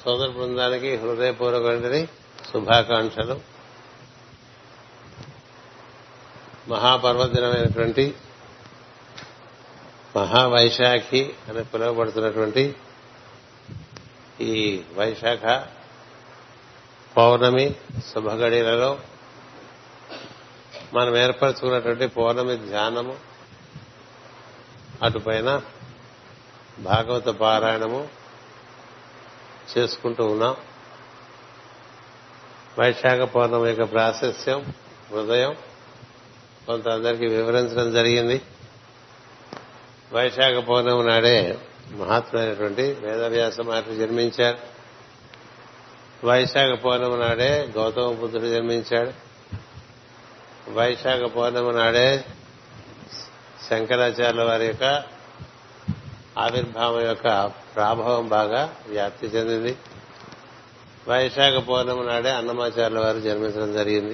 సోదర బృందానికి హృదయపూర్వకమైనటువంటి శుభాకాంక్షలు మహాపర్వదినమైనటువంటి మహావైశాఖి అని పిలువబడుతున్నటువంటి ఈ వైశాఖ పౌర్ణమి శుభగడిలలో మనం ఏర్పరచుకున్నటువంటి పౌర్ణమి ధ్యానము అటుపైన భాగవత పారాయణము చేసుకుంటూ ఉన్నాం వైశాఖ పౌర్ణమి యొక్క ప్రాశస్యం హృదయం కొంత అందరికీ వివరించడం జరిగింది వైశాఖ పౌర్ణమి నాడే మహాత్మైనటువంటి వేదవ్యాస మహర్షి జన్మించారు వైశాఖ పౌర్ణమి నాడే గౌతమ బుద్ధుడు జన్మించాడు వైశాఖ పౌర్ణమి నాడే శంకరాచార్యుల వారి యొక్క ఆవిర్భావం యొక్క ప్రాభావం బాగా వ్యాప్తి చెందింది వైశాఖ పౌర్ణమి నాడే అన్నమాచార్యుల వారు జన్మించడం జరిగింది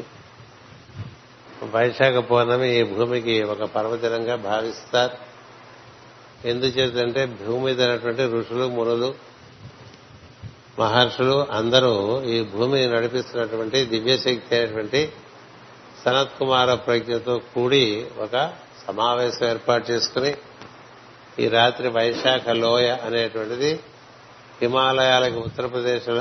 వైశాఖ పౌర్ణమి ఈ భూమికి ఒక పర్వదినంగా భావిస్తారు ఎందుచేతంటే భూమి మీద ఉన్నటువంటి ఋషులు మునులు మహర్షులు అందరూ ఈ భూమిని నడిపిస్తున్నటువంటి దివ్యశక్తి అయినటువంటి సనత్ కుమార ప్రజ్ఞతో కూడి ఒక సమావేశం ఏర్పాటు చేసుకుని ఈ రాత్రి వైశాఖ లోయ అనేటువంటిది హిమాలయాలకు ఉత్తరప్రదేశ్లో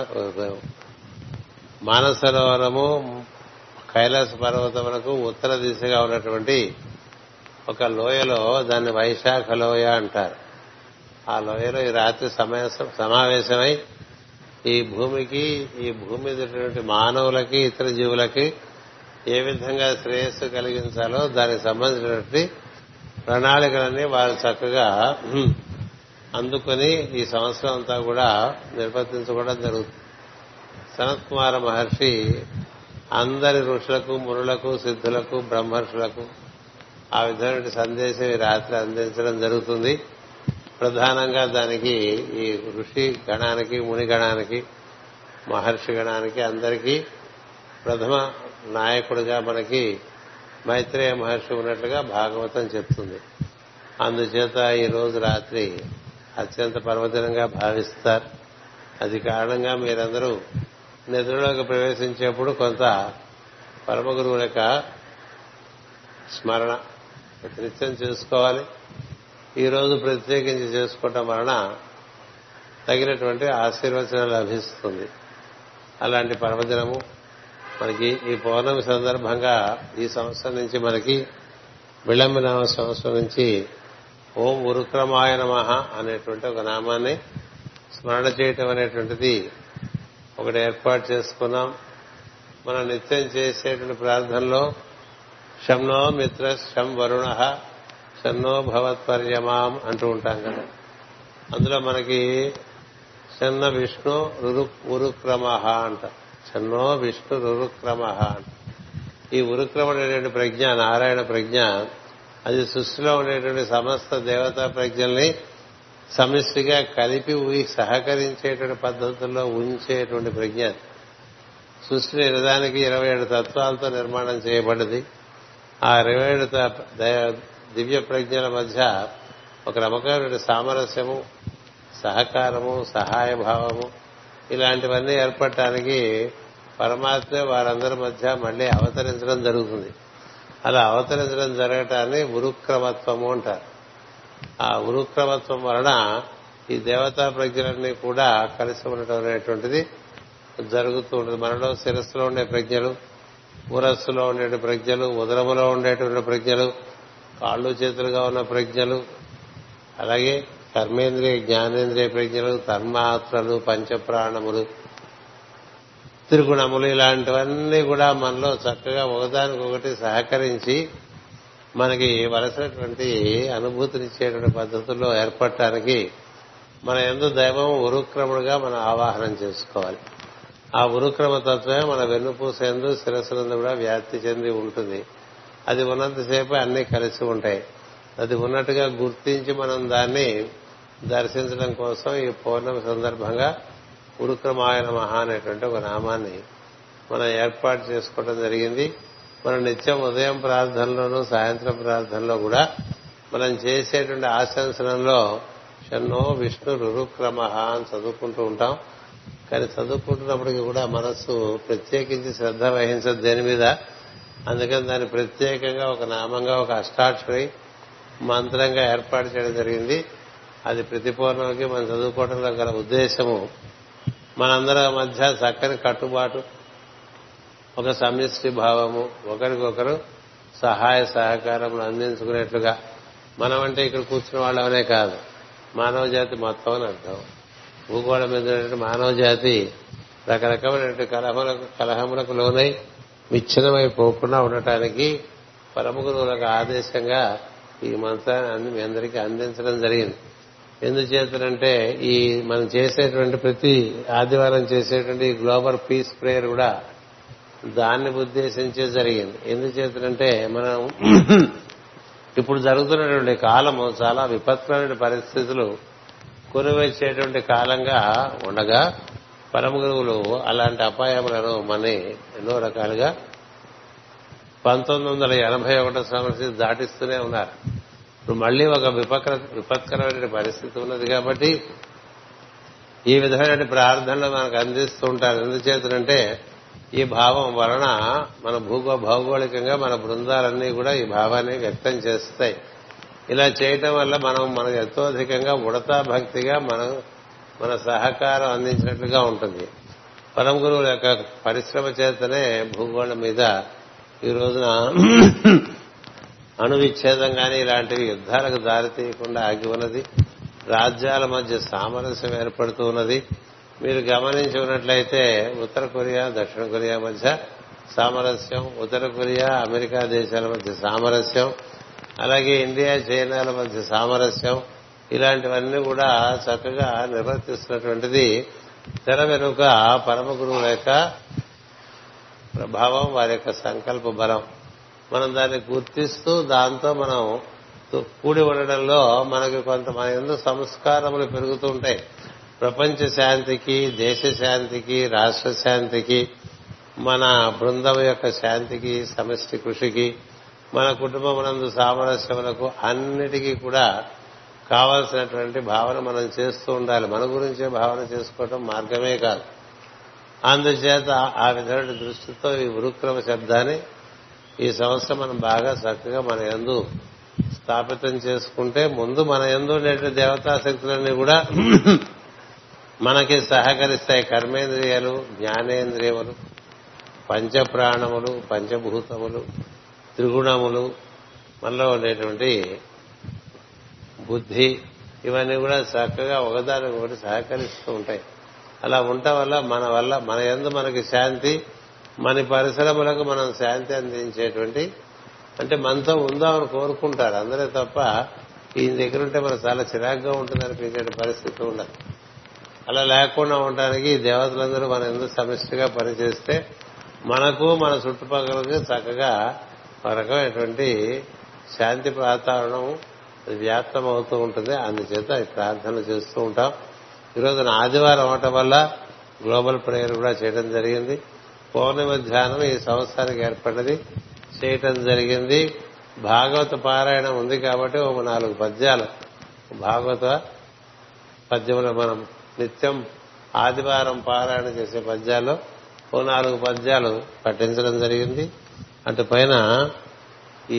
మానసరోవరము కైలాస పర్వతములకు ఉత్తర దిశగా ఉన్నటువంటి ఒక లోయలో దాన్ని వైశాఖ లోయ అంటారు ఆ లోయలో ఈ రాత్రి సమావేశమై ఈ భూమికి ఈ భూమి మీద మానవులకి ఇతర జీవులకి ఏ విధంగా శ్రేయస్సు కలిగించాలో దానికి సంబంధించినటువంటి ప్రణాళికలన్నీ వారు చక్కగా అందుకుని ఈ సంవత్సరం అంతా కూడా నిర్వర్తించుకోవడం జరుగుతుంది సనత్ కుమార మహర్షి అందరి ఋషులకు మునులకు సిద్ధులకు బ్రహ్మర్షులకు ఆ విధమైన సందేశం ఈ రాత్రి అందించడం జరుగుతుంది ప్రధానంగా దానికి ఈ ఋషి గణానికి ముని గణానికి మహర్షి గణానికి అందరికీ ప్రథమ నాయకుడిగా మనకి మైత్రేయ మహర్షి ఉన్నట్లుగా భాగవతం చెప్తుంది అందుచేత ఈ రోజు రాత్రి అత్యంత పర్వదినంగా భావిస్తారు అది కారణంగా మీరందరూ నిద్రలోకి ప్రవేశించేప్పుడు కొంత పరమ గురువుల యొక్క స్మరణ నిత్యం చేసుకోవాలి ఈ రోజు ప్రత్యేకించి చేసుకోవటం వలన తగినటువంటి ఆశీర్వచనం లభిస్తుంది అలాంటి పర్వదినము మనకి ఈ పౌర్ణమి సందర్భంగా ఈ సంవత్సరం నుంచి మనకి విళంబనామ సంవత్సరం నుంచి ఓం ఉరుక్రమాయ నమః అనేటువంటి ఒక నామాన్ని స్మరణ చేయటం అనేటువంటిది ఒకటి ఏర్పాటు చేసుకున్నాం మనం నిత్యం చేసేటువంటి ప్రార్థనలో శంనో మిత్ర శం వరుణ షన్నో భవత్పర్యమాం అంటూ ఉంటాం కదా అందులో మనకి షన్న విష్ణు రురు ఉరుక్రమ అంట షన్నో విష్ణు రురుక్రమ అంట ఈ ఉరుక్రమ అనేటువంటి ప్రజ్ఞ నారాయణ ప్రజ్ఞ అది సృష్టిలో ఉండేటువంటి సమస్త దేవతా ప్రజ్ఞల్ని సమిష్టిగా కలిపి సహకరించేటువంటి పద్ధతుల్లో ఉంచేటువంటి ప్రజ్ఞ సృష్టి నిజానికి ఇరవై ఏడు తత్వాలతో నిర్మాణం చేయబడింది ఆ ఇరవై ఏడు దివ్య ప్రజ్ఞల మధ్య ఒక రకమైన సామరస్యము సహకారము సహాయ భావము ఇలాంటివన్నీ ఏర్పడటానికి పరమాత్మే వారందరి మధ్య మళ్లీ అవతరించడం జరుగుతుంది అలా అవతరించడం జరగటాన్ని ఉరుక్రమత్వము అంటారు ఆ ఉరుక్రమత్వం వలన ఈ దేవతా ప్రజ్ఞలన్నీ కూడా కలిసి ఉండటం అనేటువంటిది జరుగుతూ ఉంటుంది మనలో శిరస్సులో ఉండే ప్రజ్ఞలు ఊరస్సులో ఉండే ప్రజ్ఞలు ఉదరములో ఉండేటువంటి ప్రజ్ఞలు కాళ్ళు చేతులుగా ఉన్న ప్రజ్ఞలు అలాగే కర్మేంద్రియ జ్ఞానేంద్రియ ప్రజ్ఞలు తర్మాత్రలు పంచప్రాణములు త్రిగుణములు ఇలాంటివన్నీ కూడా మనలో చక్కగా ఒకదానికొకటి సహకరించి మనకి వలసినటువంటి అనుభూతినిచ్చేటువంటి పద్ధతుల్లో ఏర్పడటానికి మన ఎందు దైవం ఉరుక్రముడుగా మనం ఆవాహనం చేసుకోవాలి ఆ ఉరుక్రమ తత్వమే మన వెన్నుపూస ఎందు శిరస్సులందు కూడా వ్యాప్తి చెంది ఉంటుంది అది ఉన్నంతసేపు అన్ని కలిసి ఉంటాయి అది ఉన్నట్టుగా గుర్తించి మనం దాన్ని దర్శించడం కోసం ఈ పౌర్ణమి సందర్భంగా ఉరుక్రమాయన మహా అనేటువంటి ఒక నామాన్ని మనం ఏర్పాటు చేసుకోవడం జరిగింది మనం నిత్యం ఉదయం ప్రార్థనలోనూ సాయంత్రం ప్రార్థనలో కూడా మనం చేసేటువంటి ఆశంసనంలో షన్నో విష్ణు రురుక్రమ అని చదువుకుంటూ ఉంటాం కానీ చదువుకుంటున్నప్పటికీ కూడా మనస్సు ప్రత్యేకించి శ్రద్ధ వహించదు దేని మీద అందుకని దాన్ని ప్రత్యేకంగా ఒక నామంగా ఒక అష్టాక్షరి మంత్రంగా ఏర్పాటు చేయడం జరిగింది అది ప్రతి పౌర్ణమికి మనం చదువుకోవడంలో గల ఉద్దేశము మనందరి మధ్య చక్కని కట్టుబాటు ఒక సమిష్టి భావము ఒకరికొకరు సహాయ సహకారములు అందించుకునేట్లుగా మనం అంటే ఇక్కడ కూర్చున్న వాళ్ళమనే కాదు మానవ జాతి మొత్తం అని అర్థం భూగోళం మీద ఉన్నటువంటి మానవ జాతి రకరకమైనటువంటి కలహములకు కలహములకు లోనై విచ్ఛిన్నమైపోకుండా ఉండటానికి పరమ గురువులకు ఆదేశంగా ఈ మంత్రాన్ని అంది మీ అందరికీ అందించడం జరిగింది ఎందుచేతనంటే ఈ మనం చేసేటువంటి ప్రతి ఆదివారం చేసేటువంటి ఈ గ్లోబల్ పీస్ ప్రేయర్ కూడా దాన్ని ఉద్దేశించే జరిగింది ఎందుచేతనంటే మనం ఇప్పుడు జరుగుతున్నటువంటి కాలము చాలా విపత్కరమైన పరిస్థితులు కొనివచ్చేటువంటి కాలంగా ఉండగా పరమ గురువులు అలాంటి అపాయములను మన ఎన్నో రకాలుగా పంతొమ్మిది వందల ఎనభై ఒకటో సంవత్సరం దాటిస్తూనే ఉన్నారు ఇప్పుడు మళ్లీ ఒక విపక్ర విపత్కరమైన పరిస్థితి ఉన్నది కాబట్టి ఈ విధమైన ప్రార్థనలు మనకు అందిస్తూ ఉంటారు ఎందుచేతనంటే ఈ భావం వలన మన భూగో భౌగోళికంగా మన బృందాలన్నీ కూడా ఈ భావాన్ని వ్యక్తం చేస్తాయి ఇలా చేయటం వల్ల మనం మనకు ఎంతో అధికంగా ఉడతా భక్తిగా మనం మన సహకారం అందించినట్లుగా ఉంటుంది పరమ గురువుల యొక్క పరిశ్రమ చేతనే భూగోళం మీద ఈ రోజున అణు విచ్ఛేదం కానీ ఇలాంటివి యుద్ధాలకు దారితీయకుండా ఆగి ఉన్నది రాజ్యాల మధ్య సామరస్యం ఏర్పడుతూ ఉన్నది మీరు గమనించి ఉన్నట్లయితే ఉత్తర కొరియా దక్షిణ కొరియా మధ్య సామరస్యం ఉత్తర కొరియా అమెరికా దేశాల మధ్య సామరస్యం అలాగే ఇండియా చైనాల మధ్య సామరస్యం ఇలాంటివన్నీ కూడా చక్కగా నిర్వర్తిస్తున్నటువంటిది తెర వెనుక పరమ గురువుల యొక్క ప్రభావం వారి యొక్క సంకల్ప బలం మనం దాన్ని గుర్తిస్తూ దాంతో మనం కూడి ఉండడంలో మనకి కొంత మన ఎందు సంస్కారములు పెరుగుతూ ఉంటాయి ప్రపంచ శాంతికి దేశ శాంతికి రాష్ట్ర శాంతికి మన బృందం యొక్క శాంతికి సమిష్టి కృషికి మన కుటుంబమునందు సామరస్యములకు అన్నిటికీ కూడా కావలసినటువంటి భావన మనం చేస్తూ ఉండాలి మన గురించే భావన చేసుకోవటం మార్గమే కాదు అందుచేత ఆ విధమైన దృష్టితో ఈ ఉరుక్రమ శబ్దాన్ని ఈ సంవత్సరం మనం బాగా చక్కగా మన ఎందు స్థాపితం చేసుకుంటే ముందు మన ఎందు ఉండే దేవతా శక్తులన్నీ కూడా మనకి సహకరిస్తాయి కర్మేంద్రియాలు జ్ఞానేంద్రియములు పంచప్రాణములు పంచభూతములు త్రిగుణములు మనలో ఉండేటువంటి బుద్ధి ఇవన్నీ కూడా చక్కగా ఒకదాని ఒకటి సహకరిస్తూ ఉంటాయి అలా ఉండటం వల్ల మన వల్ల మన ఎందు మనకి శాంతి మన పరిశ్రమలకు మనం శాంతి అందించేటువంటి అంటే మనతో ఉందామని కోరుకుంటారు అందరే తప్ప ఈయన దగ్గర ఉంటే మనకు చాలా చిరాగ్గా ఉంటుందనిపించే పరిస్థితి ఉండదు అలా లేకుండా ఉండడానికి ఈ దేవతలందరూ మన ఎందుకు సమిష్టిగా పనిచేస్తే మనకు మన చుట్టుపక్కలకి చక్కగా ఒక రకమైనటువంటి శాంతి వాతావరణం వ్యాప్తం అవుతూ ఉంటుంది అందుచేత ఈ ప్రార్థనలు చేస్తూ ఉంటాం ఈరోజు ఆదివారం అవటం వల్ల గ్లోబల్ ప్రేయర్ కూడా చేయడం జరిగింది పౌర్ణమి ధ్యానం ఈ సంవత్సరానికి ఏర్పడినది చేయటం జరిగింది భాగవత పారాయణం ఉంది కాబట్టి ఒక నాలుగు పద్యాలు భాగవత పద్యములు మనం నిత్యం ఆదివారం పారాయణ చేసే పద్యాల్లో ఓ నాలుగు పద్యాలు పఠించడం జరిగింది అటు పైన ఈ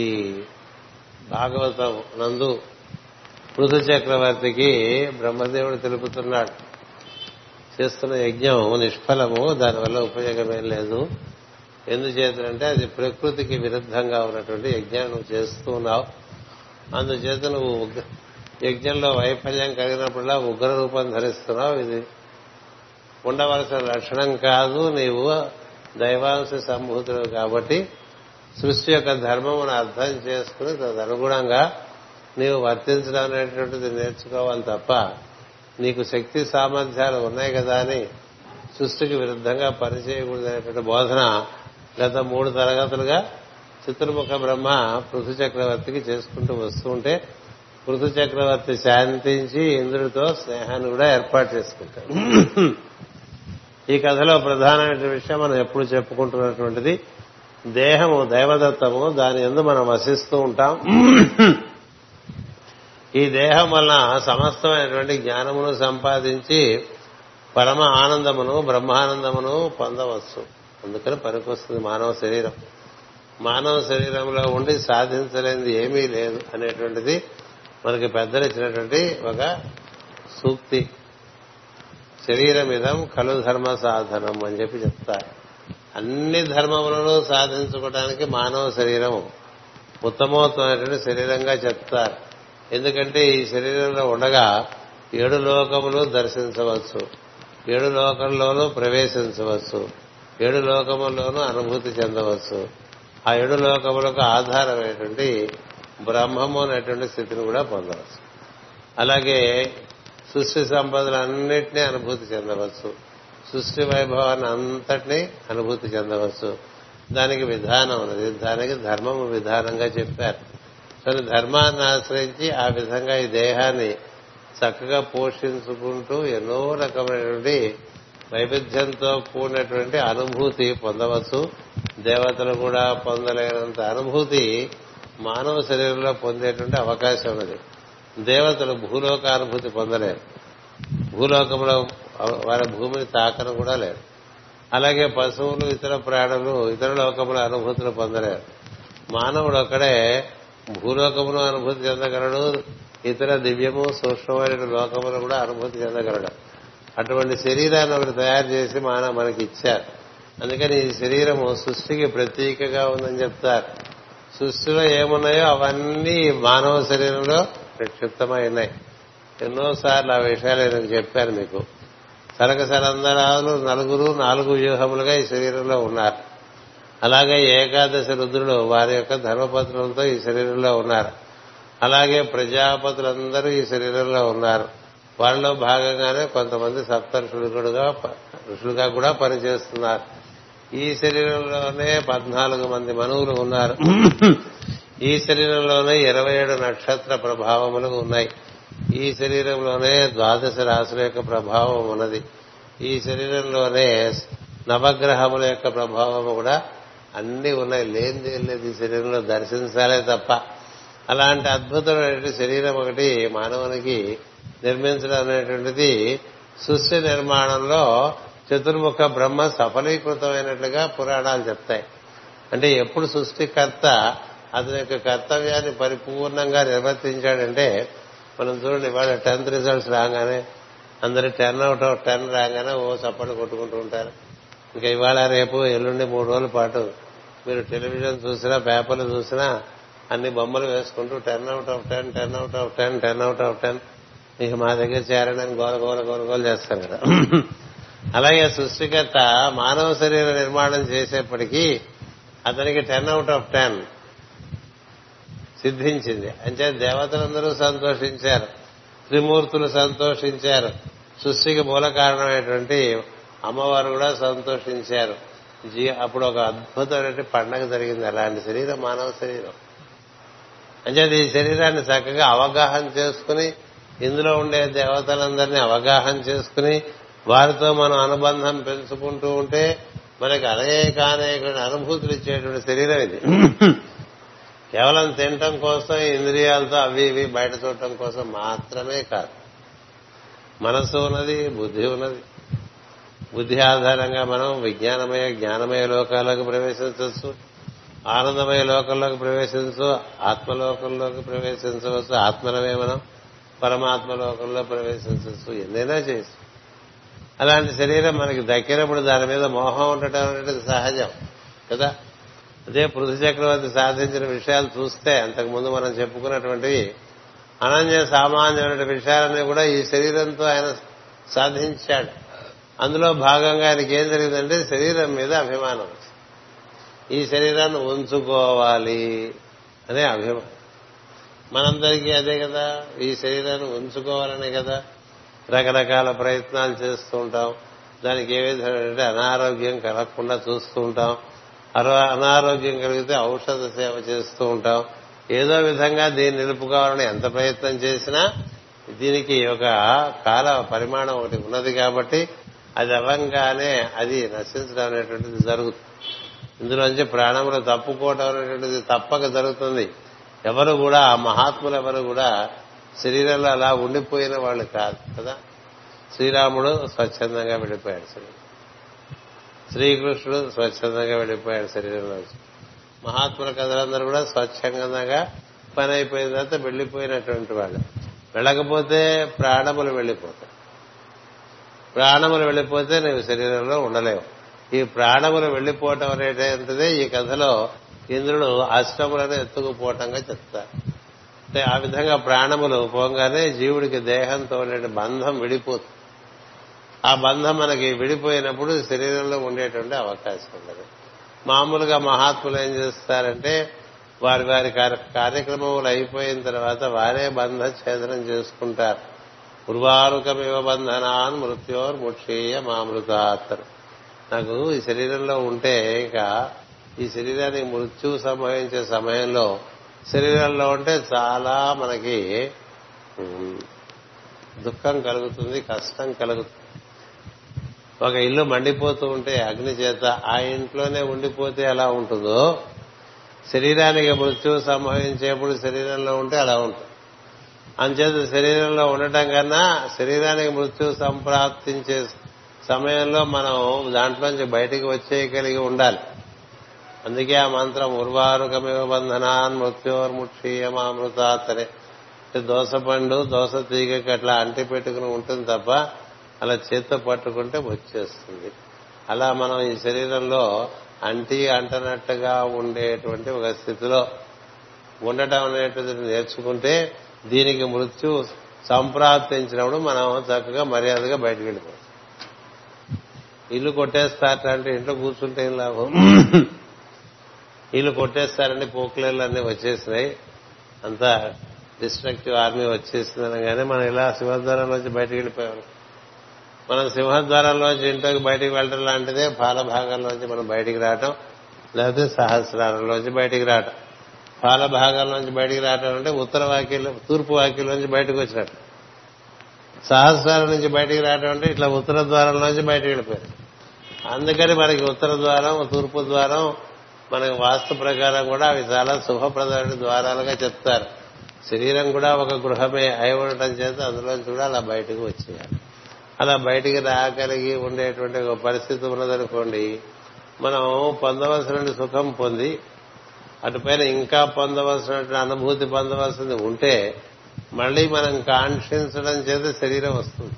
భాగవతం నందు పృథు చక్రవర్తికి బ్రహ్మదేవుడు తెలుపుతున్నాడు చేస్తున్న యజ్ఞం నిష్ఫలము దానివల్ల ఉపయోగమేం లేదు ఎందుచేతంటే అది ప్రకృతికి విరుద్ధంగా ఉన్నటువంటి యజ్ఞాన్ని నువ్వు చేస్తూ ఉన్నావు అందుచేత నువ్వు యజ్ఞంలో వైఫల్యం కలిగినప్పుడులా ఉగ్ర రూపం ధరిస్తున్నావు ఇది ఉండవలసిన లక్షణం కాదు నీవు దైవాంశ సంభూతుడు కాబట్టి సృష్టి యొక్క ధర్మమును అర్థం చేసుకుని తదనుగుణంగా నీవు వర్తించడం అనేటువంటిది నేర్చుకోవాలి తప్ప నీకు శక్తి సామర్థ్యాలు ఉన్నాయి కదా అని సృష్టికి విరుద్ధంగా పనిచేయకూడదు అనేటువంటి బోధన గత మూడు తరగతులుగా చిత్రముఖ బ్రహ్మ పృథు చక్రవర్తికి చేసుకుంటూ వస్తూ ఉంటే పృథు చక్రవర్తి శాంతించి ఇంద్రుడితో స్నేహాన్ని కూడా ఏర్పాటు చేసుకుంటారు ఈ కథలో ప్రధానమైన విషయం మనం ఎప్పుడు చెప్పుకుంటున్నటువంటిది దేహము దైవదత్తము దాని ఎందు మనం వసిస్తూ ఉంటాం ఈ దేహం వలన సమస్తమైనటువంటి జ్ఞానమును సంపాదించి పరమ ఆనందమును బ్రహ్మానందమును పొందవచ్చు అందుకని పనికొస్తుంది మానవ శరీరం మానవ శరీరంలో ఉండి సాధించలేనిది ఏమీ లేదు అనేటువంటిది మనకి పెద్దలు ఇచ్చినటువంటి ఒక సూక్తి శరీరమిదం కలు ధర్మ సాధనం అని చెప్పి చెప్తారు అన్ని ధర్మములను సాధించుకోవడానికి మానవ శరీరం ఉత్తమోత్తమైనటువంటి శరీరంగా చెప్తారు ఎందుకంటే ఈ శరీరంలో ఉండగా ఏడు లోకములు దర్శించవచ్చు ఏడు లోకంలోనూ ప్రవేశించవచ్చు ఏడు లోకముల్లోనూ అనుభూతి చెందవచ్చు ఆ ఏడు లోకములకు ఆధారమైనటువంటి బ్రహ్మము అనేటువంటి స్థితిని కూడా పొందవచ్చు అలాగే సృష్టి సంపదలన్నింటినీ అనుభూతి చెందవచ్చు సృష్టి వైభవాన్ని అంతటినీ అనుభూతి చెందవచ్చు దానికి విధానం ఉన్నది దానికి ధర్మము విధానంగా చెప్పారు కానీ ధర్మాన్ని ఆశ్రయించి ఆ విధంగా ఈ దేహాన్ని చక్కగా పోషించుకుంటూ ఎన్నో రకమైనటువంటి వైవిధ్యంతో కూడినటువంటి అనుభూతి పొందవచ్చు దేవతలు కూడా పొందలేనంత అనుభూతి మానవ శరీరంలో పొందేటువంటి అవకాశం ఉన్నది దేవతలు భూలోక అనుభూతి పొందలేరు భూలోకంలో వారి భూమిని తాకను కూడా లేదు అలాగే పశువులు ఇతర ప్రాణులు ఇతర లోకముల అనుభూతులు పొందలేరు మానవుడు ఒక్కడే భూలోకమును అనుభూతి చెందగలడు ఇతర దివ్యము సూక్ష్మమైన లోకములు కూడా అనుభూతి చెందగలడు అటువంటి శరీరాన్ని ఒకటి తయారు చేసి మానవ మనకి ఇచ్చారు అందుకని ఈ శరీరము సృష్టికి ప్రతీకగా ఉందని చెప్తారు సృష్టిలో ఏమున్నాయో అవన్నీ మానవ శరీరంలో ప్రక్షిప్తమై ఉన్నాయి ఎన్నోసార్లు ఆ విషయాలు నేను చెప్పాను మీకు సరక సరందరాలు నలుగురు నాలుగు వ్యూహములుగా ఈ శరీరంలో ఉన్నారు అలాగే ఏకాదశి రుద్రులు వారి యొక్క ధర్మపత్రులతో ఈ శరీరంలో ఉన్నారు అలాగే ప్రజాపతులందరూ ఈ శరీరంలో ఉన్నారు వాళ్ళలో భాగంగానే కొంతమంది సప్తఋషులుగా ఋషులుగా కూడా పనిచేస్తున్నారు ఈ శరీరంలోనే పద్నాలుగు మంది మనువులు ఉన్నారు ఈ శరీరంలోనే ఇరవై ఏడు నక్షత్ర ప్రభావములు ఉన్నాయి ఈ శరీరంలోనే ద్వాదశ రాశుల యొక్క ప్రభావం ఉన్నది ఈ శరీరంలోనే నవగ్రహముల యొక్క ప్రభావము కూడా అన్ని ఉన్నాయి లేనిది లేదు ఈ శరీరంలో దర్శించాలే తప్ప అలాంటి అద్భుతమైన శరీరం ఒకటి మానవునికి నిర్మించడం అనేటువంటిది సృష్టి నిర్మాణంలో చతుర్ముఖ బ్రహ్మ సఫలీకృతమైనట్లుగా పురాణాలు చెప్తాయి అంటే ఎప్పుడు సృష్టికర్త అతని యొక్క కర్తవ్యాన్ని పరిపూర్ణంగా నిర్వర్తించాడంటే మనం చూడండి ఇవాళ టెన్త్ రిజల్ట్స్ రాగానే అందరు టెన్ అవుట్ ఆఫ్ టెన్ రాగానే ఓ చప్పట్లు కొట్టుకుంటూ ఉంటారు ఇంకా ఇవాళ రేపు ఎల్లుండి మూడు రోజుల పాటు మీరు టెలివిజన్ చూసినా పేపర్లు చూసినా అన్ని బొమ్మలు వేసుకుంటూ ten out of ten ten out of ten ten out of ten ఇక మా దగ్గర చేరడానికి గోల గోల గోల గోల చేస్తారు కదా అలాగే సృష్టికర్త మానవ శరీర నిర్మాణం చేసేప్పటికీ అతనికి టెన్ అవుట్ ఆఫ్ టెన్ సిద్ధించింది అంటే దేవతలందరూ సంతోషించారు త్రిమూర్తులు సంతోషించారు సృష్టికి మూల కారణమైనటువంటి అమ్మవారు కూడా సంతోషించారు జీ అప్పుడు ఒక అద్భుతమైన పండగ జరిగింది అలాంటి శరీరం మానవ శరీరం అంటే ఈ శరీరాన్ని చక్కగా అవగాహన చేసుకుని ఇందులో ఉండే దేవతలందరినీ అవగాహన చేసుకుని వారితో మనం అనుబంధం పెంచుకుంటూ ఉంటే మనకి అనేక అనేక అనుభూతులు ఇచ్చేటువంటి శరీరం ఇది కేవలం తినటం కోసం ఇంద్రియాలతో అవి ఇవి బయట చూడటం కోసం మాత్రమే కాదు మనస్సు ఉన్నది బుద్ధి ఉన్నది బుద్ధి ఆధారంగా మనం విజ్ఞానమయ జ్ఞానమయ లోకాలకు ప్రవేశించవచ్చు ఆనందమయ లోకంలోకి ప్రవేశించు ఆత్మలోకంలోకి ప్రవేశించవచ్చు ఆత్మనమే మనం పరమాత్మ లోకంలో ప్రవేశించవచ్చు ఎన్నైనా చేయొచ్చు అలాంటి శరీరం మనకి దక్కినప్పుడు దాని మీద మోహం ఉండటం అనేది సహజం కదా అదే పృథ్వీ చక్రవర్తి సాధించిన విషయాలు చూస్తే అంతకుముందు మనం చెప్పుకున్నటువంటివి అనన్య సామాన్యమైన విషయాలన్నీ కూడా ఈ శరీరంతో ఆయన సాధించాడు అందులో భాగంగా ఆయనకి ఏం జరిగిందంటే శరీరం మీద అభిమానం ఈ శరీరాన్ని ఉంచుకోవాలి అనే అభిమానం మనందరికీ అదే కదా ఈ శరీరాన్ని ఉంచుకోవాలనే కదా రకరకాల ప్రయత్నాలు చేస్తూ ఉంటాం దానికి ఏ విధంగా అనారోగ్యం కలగకుండా చూస్తూ ఉంటాం అనారోగ్యం కలిగితే ఔషధ సేవ చేస్తూ ఉంటాం ఏదో విధంగా దీన్ని నిలుపుకోవాలని ఎంత ప్రయత్నం చేసినా దీనికి ఒక కాల పరిమాణం ఒకటి ఉన్నది కాబట్టి అది అవ్వంగానే అది నశించడం అనేటువంటిది జరుగుతుంది ఇందులోంచి ప్రాణములు తప్పుకోవటం అనేటువంటిది తప్పక జరుగుతుంది ఎవరు కూడా ఆ మహాత్ములు ఎవరు కూడా శరీరంలో అలా ఉండిపోయిన వాళ్ళు కాదు కదా శ్రీరాముడు స్వచ్ఛందంగా వెళ్ళిపోయాడు శరీరం శ్రీకృష్ణుడు స్వచ్ఛందంగా వెళ్ళిపోయాడు శరీరంలోంచి మహాత్ముల కథలందరూ కూడా స్వచ్ఛందంగా పని అయిపోయిన తర్వాత వెళ్ళిపోయినటువంటి వాళ్ళు వెళ్ళకపోతే ప్రాణములు వెళ్ళిపోతాయి ప్రాణములు వెళ్ళిపోతే నీవు శరీరంలో ఉండలేవు ఈ ప్రాణములు వెళ్ళిపోవటం అనేటువంటిదే ఈ కథలో ఇంద్రుడు అష్టములను ఎత్తుకుపోవటంగా చెప్తారు అంటే ఆ విధంగా ప్రాణములు పోగానే జీవుడికి దేహంతో ఉండే బంధం విడిపోతుంది ఆ బంధం మనకి విడిపోయినప్పుడు శరీరంలో ఉండేటువంటి అవకాశం ఉండదు మామూలుగా మహాత్ములు ఏం చేస్తారంటే వారి వారి కార్యక్రమములు అయిపోయిన తర్వాత వారే బంధ ఛేదనం చేసుకుంటారు ఉర్వారుకమివ బంధనాన్ మృత్యోర్ ముక్షీయ మామృతాత్తరు నాకు ఈ శరీరంలో ఉంటే ఇక ఈ శరీరానికి మృత్యు సంభవించే సమయంలో శరీరంలో ఉంటే చాలా మనకి దుఃఖం కలుగుతుంది కష్టం కలుగుతుంది ఒక ఇల్లు మండిపోతూ ఉంటే అగ్ని చేత ఆ ఇంట్లోనే ఉండిపోతే ఎలా ఉంటుందో శరీరానికి మృత్యు సంభవించేప్పుడు శరీరంలో ఉంటే అలా ఉంటుంది అంచేత శరీరంలో ఉండటం కన్నా శరీరానికి మృత్యు సంప్రాప్తించే సమయంలో మనం దాంట్లోంచి బయటికి వచ్చేయగలిగి ఉండాలి అందుకే ఆ మంత్రం ఉర్వారుకమివ బంధనాన్ మృత్యోర్ముక్షీయమామృతాత్ అనే దోసపండు దోస తీగకి అట్లా అంటి పెట్టుకుని ఉంటుంది తప్ప అలా చేత్తో పట్టుకుంటే వచ్చేస్తుంది అలా మనం ఈ శరీరంలో అంటి అంటనట్టుగా ఉండేటువంటి ఒక స్థితిలో ఉండటం అనేటువంటిది నేర్చుకుంటే దీనికి మృత్యు సంప్రాప్తించినప్పుడు మనం చక్కగా మర్యాదగా బయటకు వెళ్ళిపోతాం ఇల్లు కొట్టేస్తారంటే ఇంట్లో కూర్చుంటే ఏం లాభం ఇల్లు కొట్టేస్తారండి పోకులేళ్ళు అన్ని వచ్చేసినాయి అంతా డిస్ట్రక్టివ్ ఆర్మీ వచ్చేసిందని కానీ మనం ఇలా సింహద్వారంలోంచి బయటకు వెళ్ళిపోయాం మనం సింహద్వారంలోంచి ఇంట్లోకి బయటికి వెళ్ళడం లాంటిదే పాల భాగంలోంచి మనం బయటికి రావటం లేకపోతే సహస్రారంలోంచి బయటికి రావటం పాల భాగంలోంచి బయటికి రావటం అంటే ఉత్తర వాక్యంలో తూర్పు వాక్యంలోంచి బయటకు వచ్చినట్టు సహస్రారం నుంచి బయటికి రావటం అంటే ఇట్లా ఉత్తర ద్వారంలోంచి బయటకు వెళ్ళిపోయారు అందుకని మనకి ఉత్తర ద్వారం తూర్పు ద్వారం మనకి వాస్తు ప్రకారం కూడా అవి చాలా శుభప్రదమైన ద్వారాలుగా చెప్తారు శరీరం కూడా ఒక గృహమే అయి ఉండటం చేత అందులోంచి కూడా అలా బయటకు వచ్చేయాలి అలా బయటికి రాగలిగి ఉండేటువంటి ఒక పరిస్థితి ఉన్నదనుకోండి మనం పొందవలసిన సుఖం పొంది అటుపైన ఇంకా పొందవలసినటువంటి అనుభూతి పొందవలసింది ఉంటే మళ్ళీ మనం కాంక్షించడం చేత శరీరం వస్తుంది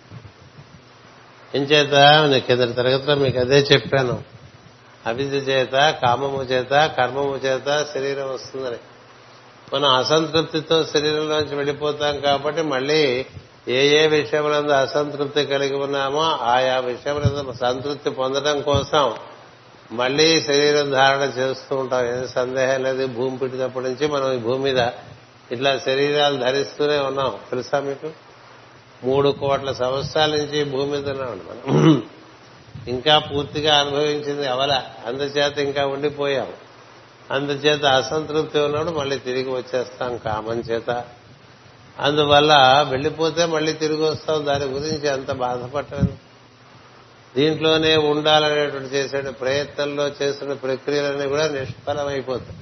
ఎంచేత నేను కింద తరగతిలో మీకు అదే చెప్పాను అవిద్య చేత కామము చేత కర్మము చేత శరీరం వస్తుందని మనం అసంతృప్తితో శరీరంలోంచి వెళ్ళిపోతాం కాబట్టి మళ్ళీ ఏ ఏ విషయములందు అసంతృప్తి కలిగి ఉన్నామో ఆయా విషయములందు సంతృప్తి పొందడం కోసం మళ్లీ శరీరం ధారణ చేస్తూ ఉంటాం ఏం సందేహం లేదు భూమి పుట్టినప్పటి నుంచి మనం ఈ భూమి మీద ఇట్లా శరీరాలు ధరిస్తూనే ఉన్నాం తెలుసా మీకు మూడు కోట్ల సంవత్సరాల నుంచి భూమి మీద ఉన్నాం మనం ఇంకా పూర్తిగా అనుభవించింది అవల అందుచేత ఇంకా ఉండిపోయాం అందుచేత అసంతృప్తి ఉన్నప్పుడు మళ్ళీ తిరిగి వచ్చేస్తాం కామం చేత అందువల్ల వెళ్ళిపోతే మళ్ళీ తిరిగి వస్తాం దాని గురించి అంత బాధపడటం దీంట్లోనే ఉండాలనేటువంటి చేసే ప్రయత్నంలో చేసిన ప్రక్రియలన్నీ కూడా నిష్ఫలమైపోతాయి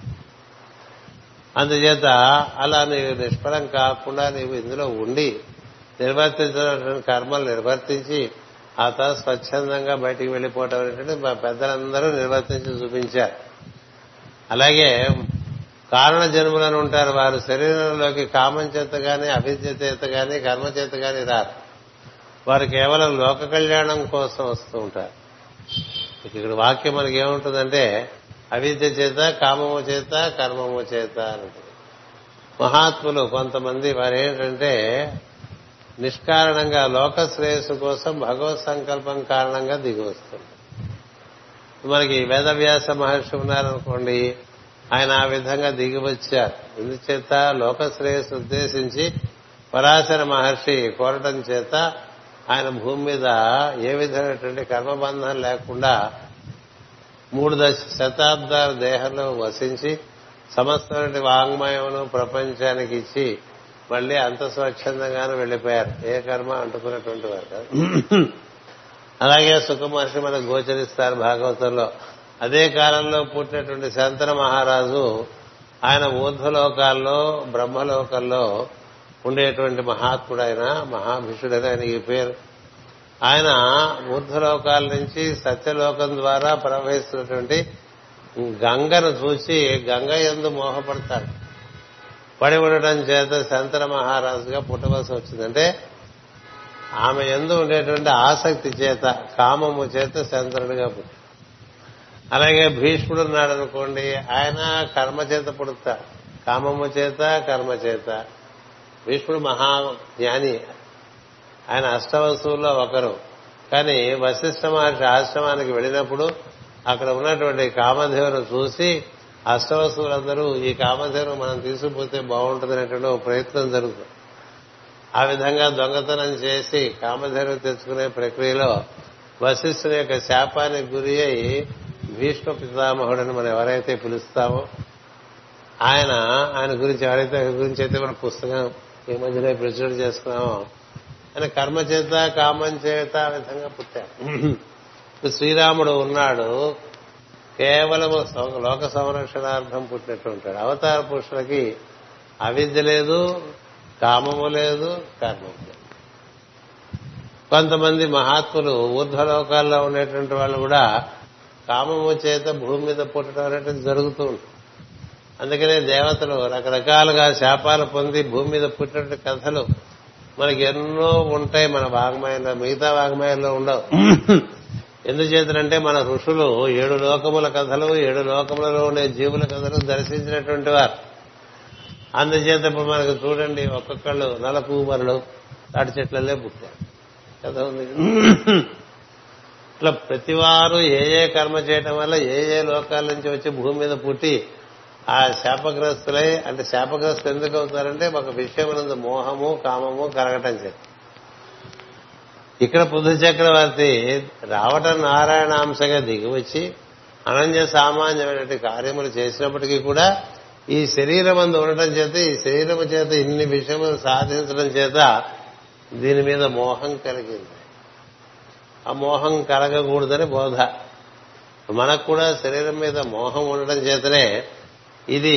అందుచేత అలా నీవు నిష్ఫలం కాకుండా నీవు ఇందులో ఉండి నిర్వర్తించినటువంటి కర్మలు నిర్వర్తించి ఆ తర్వాత స్వచ్ఛందంగా బయటికి వెళ్ళిపోవటం అనేటువంటి మా పెద్దలందరూ నిర్వర్తించి చూపించారు అలాగే కారణ జన్ములను ఉంటారు వారు శరీరంలోకి కామం చేత గాని అవిద్య చేత గాని కర్మ చేత గాని రారు వారు కేవలం లోక కళ్యాణం కోసం వస్తూ ఉంటారు ఇక్కడ వాక్యం మనకి ఏముంటుందంటే అవిద్య చేత కామము చేత కర్మము చేత అని మహాత్ములు కొంతమంది వారు ఏంటంటే నిష్కారణంగా లోక శ్రేయస్సు కోసం భగవత్ సంకల్పం కారణంగా దిగి వస్తుంది మనకి వేదవ్యాస మహర్షి ఉన్నారనుకోండి ఆయన ఆ విధంగా దిగి వచ్చారు ఇందుచేత లోక శ్రేయస్సు ఉద్దేశించి పరాశర మహర్షి కోరటం చేత ఆయన భూమి మీద ఏ విధమైనటువంటి కర్మబంధం లేకుండా మూడు దశ శతాబ్దాల దేహంలో వసించి సమస్తమైన వాంగ్మయమును ప్రపంచానికి ఇచ్చి మళ్ళీ అంత స్వచ్ఛందంగానే వెళ్లిపోయారు ఏ కర్మ అంటుకున్నటువంటి వారు కాదు అలాగే సుఖమహర్షి మనకు గోచరిస్తారు భాగవతంలో అదే కాలంలో పుట్టినటువంటి శంతన మహారాజు ఆయన ఊర్ధ్వలోకాల్లో బ్రహ్మలోకంలో ఉండేటువంటి మహాత్ముడైన మహాభిషుడైన ఆయన ఈ పేరు ఆయన ఊర్ధ్వలోకాల నుంచి సత్యలోకం ద్వారా ప్రవహిస్తున్నటువంటి గంగను చూసి గంగ ఎందు మోహపడతాడు పడి ఉండటం చేత శంతర మహారాజుగా పుట్టవలసి వచ్చిందంటే ఆమె ఎందు ఉండేటువంటి ఆసక్తి చేత కామము చేత శంతరుడిగా పుట్టాడు అలాగే భీష్ముడు ఉన్నాడు అనుకోండి ఆయన కర్మ చేత పుడతాడు కామము చేత కర్మ చేత భీష్ముడు మహా జ్ఞాని ఆయన అష్టవస్తువుల్లో ఒకరు కానీ వశిష్ఠ మహర్షి ఆశ్రమానికి వెళ్ళినప్పుడు అక్కడ ఉన్నటువంటి కామధేవును చూసి అష్టవస్తువులందరూ ఈ కామధేవును మనం తీసుకుపోతే బాగుంటుంది అనేటువంటి ఒక ప్రయత్నం జరుగుతుంది ఆ విధంగా దొంగతనం చేసి కామధేను తెచ్చుకునే ప్రక్రియలో వశిష్ఠుని యొక్క శాపానికి గురి అయి భీష్మ పితామహుడని మనం ఎవరైతే పిలుస్తామో ఆయన ఆయన గురించి ఎవరైతే గురించి అయితే మన పుస్తకం ఈ మధ్యనే ప్రచురణ చేసుకున్నామో ఆయన కర్మ చేత కామం చేత ఆ విధంగా పుట్టాడు ఇప్పుడు శ్రీరాముడు ఉన్నాడు కేవలం లోక సంరక్షణార్థం పుట్టినట్టు ఉంటాడు అవతార పురుషులకి అవిద్య లేదు కామము లేదు కర్మము లేదు కొంతమంది మహాత్ములు ఊర్ధ్వలోకాల్లో ఉండేటువంటి వాళ్ళు కూడా కామము చేత భూమి మీద పుట్టడం అనేటువంటి జరుగుతూ ఉంటుంది అందుకనే దేవతలు రకరకాలుగా శాపాలు పొంది భూమి మీద పుట్టినటువంటి కథలు మనకి ఎన్నో ఉంటాయి మన వాగ్మయంలో మిగతా వాగ్మయంలో ఉండవు ఎందుచేతనంటే మన ఋషులు ఏడు లోకముల కథలు ఏడు లోకములలో ఉండే జీవుల కథలు దర్శించినటువంటి వారు అందుచేత ఇప్పుడు మనకు చూడండి ఒక్కొక్కళ్ళు నలకూమరులు తాటి చెట్లలే పుట్టారు కథ ఉంది ఇట్లా ప్రతివారు ఏ ఏ కర్మ చేయటం వల్ల ఏ ఏ లోకాల నుంచి వచ్చి భూమి మీద పుట్టి ఆ శాపగ్రస్తులై అంటే శాపగ్రస్తులు ఎందుకు అవుతారంటే ఒక విషయమునందు మోహము కామము కరగటం చేత ఇక్కడ బుద్ధ చక్రవర్తి రావటం నారాయణాంశగా దిగివచ్చి అనన్య సామాన్యమైనటువంటి కార్యములు చేసినప్పటికీ కూడా ఈ శరీరం అందు ఉండటం చేత ఈ శరీరం చేత ఇన్ని విషయములు సాధించడం చేత దీని మీద మోహం కలిగింది ఆ మోహం కలగకూడదని బోధ మనకు కూడా శరీరం మీద మోహం ఉండటం చేతనే ఇది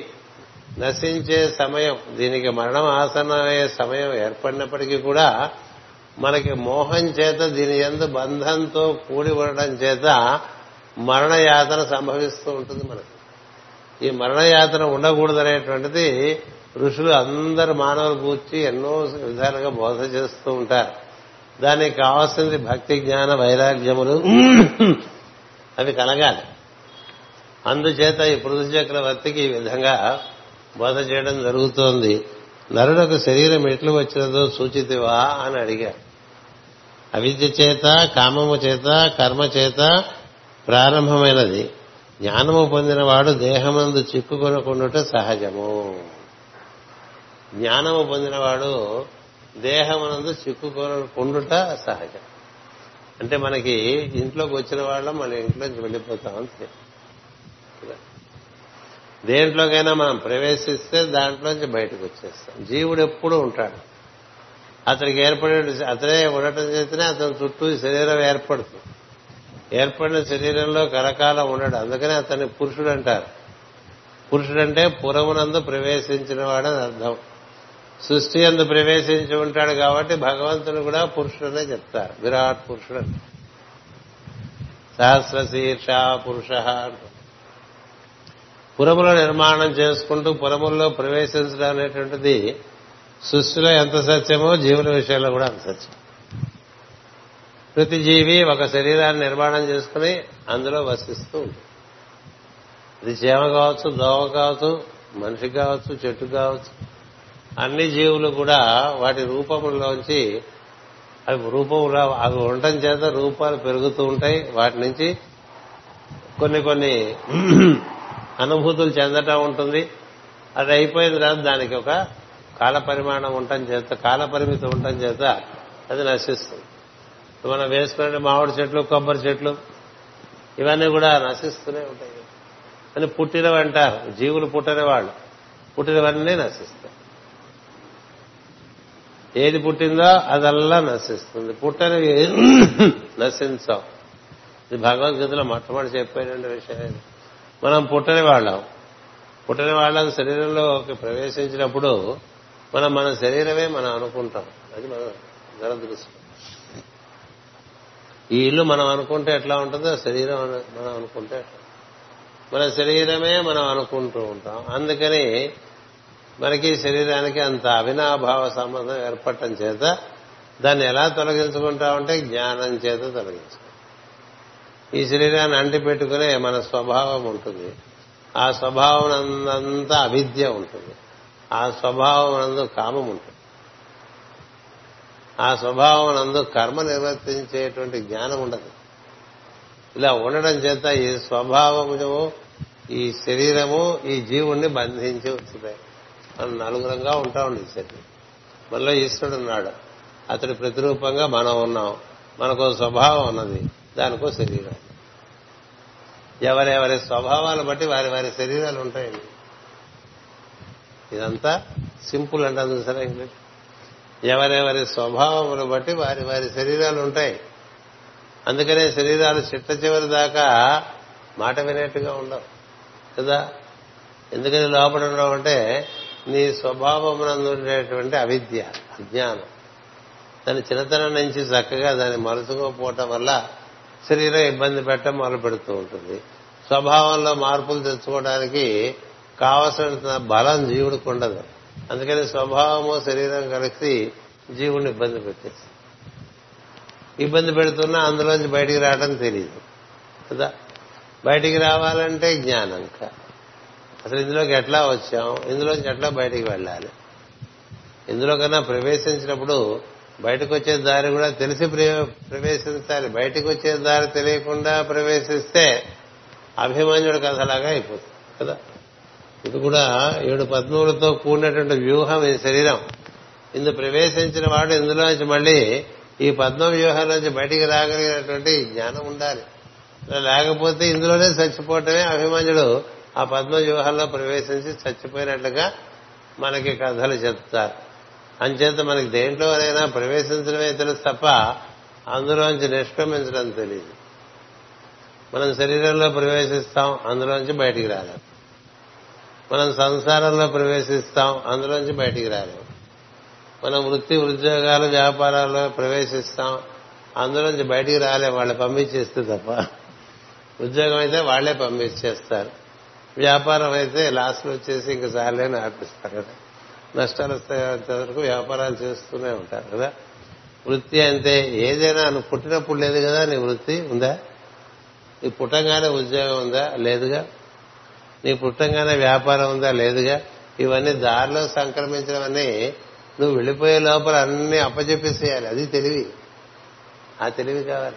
నశించే సమయం దీనికి మరణం ఆసన్నమయ్యే సమయం ఏర్పడినప్పటికీ కూడా మనకి మోహం చేత దీని ఎందు బంధంతో కూడి ఉండడం చేత మరణయాతన సంభవిస్తూ ఉంటుంది మనకి ఈ మరణయాతన ఉండకూడదనేటువంటిది ఋషులు అందరు మానవులు కూర్చి ఎన్నో విధాలుగా బోధ చేస్తూ ఉంటారు దానికి కావాల్సింది భక్తి జ్ఞాన వైరాగ్యములు అవి కలగాలి అందుచేత ఈ పృథు చక్రవర్తికి ఈ విధంగా బోధ చేయడం జరుగుతోంది నరుడకు శరీరం ఎట్లు వచ్చినదో సూచితివా అని అడిగారు అవిద్య చేత కామము చేత కర్మ చేత ప్రారంభమైనది జ్ఞానము పొందినవాడు దేహమందు చిక్కుకొనకుండుట సహజము జ్ఞానము పొందినవాడు దేహమునందు చిక్కుకొనకుండుట సహజం అంటే మనకి ఇంట్లోకి వచ్చిన వాళ్ళం మన ఇంట్లోంచి వెళ్ళిపోతాం అంతే దేంట్లోకైనా మనం ప్రవేశిస్తే దాంట్లోంచి బయటకు వచ్చేస్తాం జీవుడు ఎప్పుడూ ఉంటాడు అతనికి ఏర్పడే అతనే ఉండటం చేస్తేనే అతని చుట్టూ శరీరం ఏర్పడుతుంది ఏర్పడిన శరీరంలో కరకాలం ఉండడు అందుకనే అతన్ని పురుషుడు అంటారు పురుషుడంటే పురమునందు ప్రవేశించిన వాడని అర్థం సృష్టి అందు ప్రవేశించి ఉంటాడు కాబట్టి భగవంతుని కూడా పురుషుడనే చెప్తారు విరాట్ పురుషుడు సహస్ర శీర్ష పురుష అంటారు పురముల నిర్మాణం చేసుకుంటూ పురముల్లో ప్రవేశించడం అనేటువంటిది సృష్టిలో ఎంత సత్యమో జీవుల విషయంలో కూడా అంత సత్యం ప్రతి జీవి ఒక శరీరాన్ని నిర్మాణం చేసుకుని అందులో వసిస్తూ ఉంటుంది ఇది చేమ కావచ్చు దోమ కావచ్చు మనిషి కావచ్చు చెట్టు కావచ్చు అన్ని జీవులు కూడా వాటి రూపములోంచి అవి రూపంలో అవి ఉండటం చేత రూపాలు పెరుగుతూ ఉంటాయి వాటి నుంచి కొన్ని కొన్ని అనుభూతులు చెందటం ఉంటుంది అది అయిపోయిన తర్వాత దానికి ఒక కాల పరిమాణం ఉండటం చేత కాల పరిమితి ఉండటం చేత అది నశిస్తుంది మనం వేసుకునే మామిడి చెట్లు కొబ్బరి చెట్లు ఇవన్నీ కూడా నశిస్తూనే ఉంటాయి అని పుట్టినవి అంటారు జీవులు పుట్టిన వాళ్ళు పుట్టినవన్నీ నశిస్తాయి ఏది పుట్టిందో అదల్లా నశిస్తుంది పుట్టనివి నశించవు ఇది భగవద్గీతలో మొట్టమొదటి చెప్పేటువంటి విషయం మనం పుట్టని వాళ్ళం పుట్టని వాళ్ళం శరీరంలోకి ప్రవేశించినప్పుడు మనం మన శరీరమే మనం అనుకుంటాం అది మన దురదృష్టం ఈ ఇల్లు మనం అనుకుంటే ఎట్లా ఉంటుందో శరీరం అను- మనం అనుకుంటే ఎట్లా మన శరీరమే మనం అనుకుంటూ ఉంటాం అందుకని మనకి శరీరానికి అంత అవినాభావ సంబంధం ఏర్పడటం చేత దాన్ని ఎలా తొలగించుకుంటామంటే జ్ఞానం చేత తొలగించుకుంటాం ఈ శరీరాన్ని అంటి పెట్టుకునే మన స్వభావం ఉంటుంది ఆ స్వభావం అంతా అవిద్య ఉంటుంది ఆ స్వభావం నందు కామం ఉంటుంది ఆ స్వభావం నందు కర్మ నిర్వర్తించేటువంటి జ్ఞానం ఉండదు ఇలా ఉండడం చేత ఈ స్వభావము ఈ శరీరము ఈ జీవుణ్ణి బంధించి ఉంచుతాయి మనం నలుగురంగా ఉంటాం ఈ శరీరం మనలో ఈశ్వరుడు ఉన్నాడు అతడి ప్రతిరూపంగా మనం ఉన్నాం మనకు స్వభావం ఉన్నది దానికో శరీరం ఎవరెవరి స్వభావాలు బట్టి వారి వారి శరీరాలు ఉంటాయండి ఇదంతా సింపుల్ అంటారు సరే ఇంగ్లీష్ ఎవరెవరి స్వభావమును బట్టి వారి వారి శరీరాలు ఉంటాయి అందుకనే శరీరాలు చిట్ట చివరి దాకా మాట వినేట్టుగా ఉండవు కదా ఎందుకని లోపల ఉండవు అంటే నీ స్వభావమునందు ఉండేటువంటి అవిద్య అజ్ఞానం దాని చిన్నతనం నుంచి చక్కగా దాన్ని మరుచుకోపోవటం వల్ల శరీరం ఇబ్బంది పెట్టడం మొదలు పెడుతూ ఉంటుంది స్వభావంలో మార్పులు తెచ్చుకోవడానికి కావలసిన బలం జీవుడికి ఉండదు అందుకని స్వభావము శరీరం కలిసి జీవుడిని ఇబ్బంది పెట్టేసి ఇబ్బంది పెడుతున్నా అందులోంచి బయటికి రావడం తెలియదు కదా బయటికి రావాలంటే జ్ఞానం కా అసలు ఇందులోకి ఎట్లా వచ్చాం ఇందులోంచి ఎట్లా బయటికి వెళ్ళాలి ఇందులో కన్నా ప్రవేశించినప్పుడు బయటకు వచ్చే దారి కూడా తెలిసి ప్ర- ప్రవేశించాలి బయటకు వచ్చే దారి తెలియకుండా ప్రవేశిస్తే అభిమన్యుడి కథలాగా అయిపోతుంది కదా ఇది కూడా ఏడు పద్మములతో కూడినటువంటి వ్యూహం ఈ శరీరం ఇందు ప్రవేశించిన వాడు ఇందులోంచి మళ్ళీ ఈ పద్మ వ్యూహంలోంచి బయటికి రాగలిగినటువంటి జ్ఞానం ఉండాలి ఇలా లేకపోతే ఇందులోనే చచ్చిపోవటమే అభిమన్యుడు ఆ పద్మ వ్యూహంలో ప్రవేశించి చచ్చిపోయినట్లుగా మనకి కథలు చెప్తారు అంచేత మనకి దేంట్లోనైనా ప్రవేశించడమే తెలుసు తప్ప అందులోంచి నిష్క్రమించడం తెలియదు మనం శరీరంలో ప్రవేశిస్తాం అందులోంచి బయటికి రాలేం మనం సంసారంలో ప్రవేశిస్తాం అందులోంచి బయటికి రాలేం మనం వృత్తి ఉద్యోగాలు వ్యాపారాల్లో ప్రవేశిస్తాం అందులోంచి బయటికి రాలేం వాళ్ళు పంపించేస్తే తప్ప ఉద్యోగం అయితే వాళ్లే పంపించేస్తారు వ్యాపారం అయితే లాస్ట్లో వచ్చేసి ఇంక చాలేని ఆపిస్తారు కదా నష్టాలు వస్తాయంత వరకు వ్యాపారాలు చేస్తూనే ఉంటారు కదా వృత్తి అంటే ఏదైనా నువ్వు పుట్టినప్పుడు లేదు కదా నీ వృత్తి ఉందా నీ పుట్టంగానే ఉద్యోగం ఉందా లేదుగా నీ పుట్టంగానే వ్యాపారం ఉందా లేదుగా ఇవన్నీ దారిలో సంక్రమించడమని నువ్వు వెళ్ళిపోయే లోపల అన్ని అప్పచెప్పేసేయాలి అది తెలివి ఆ తెలివి కావాలి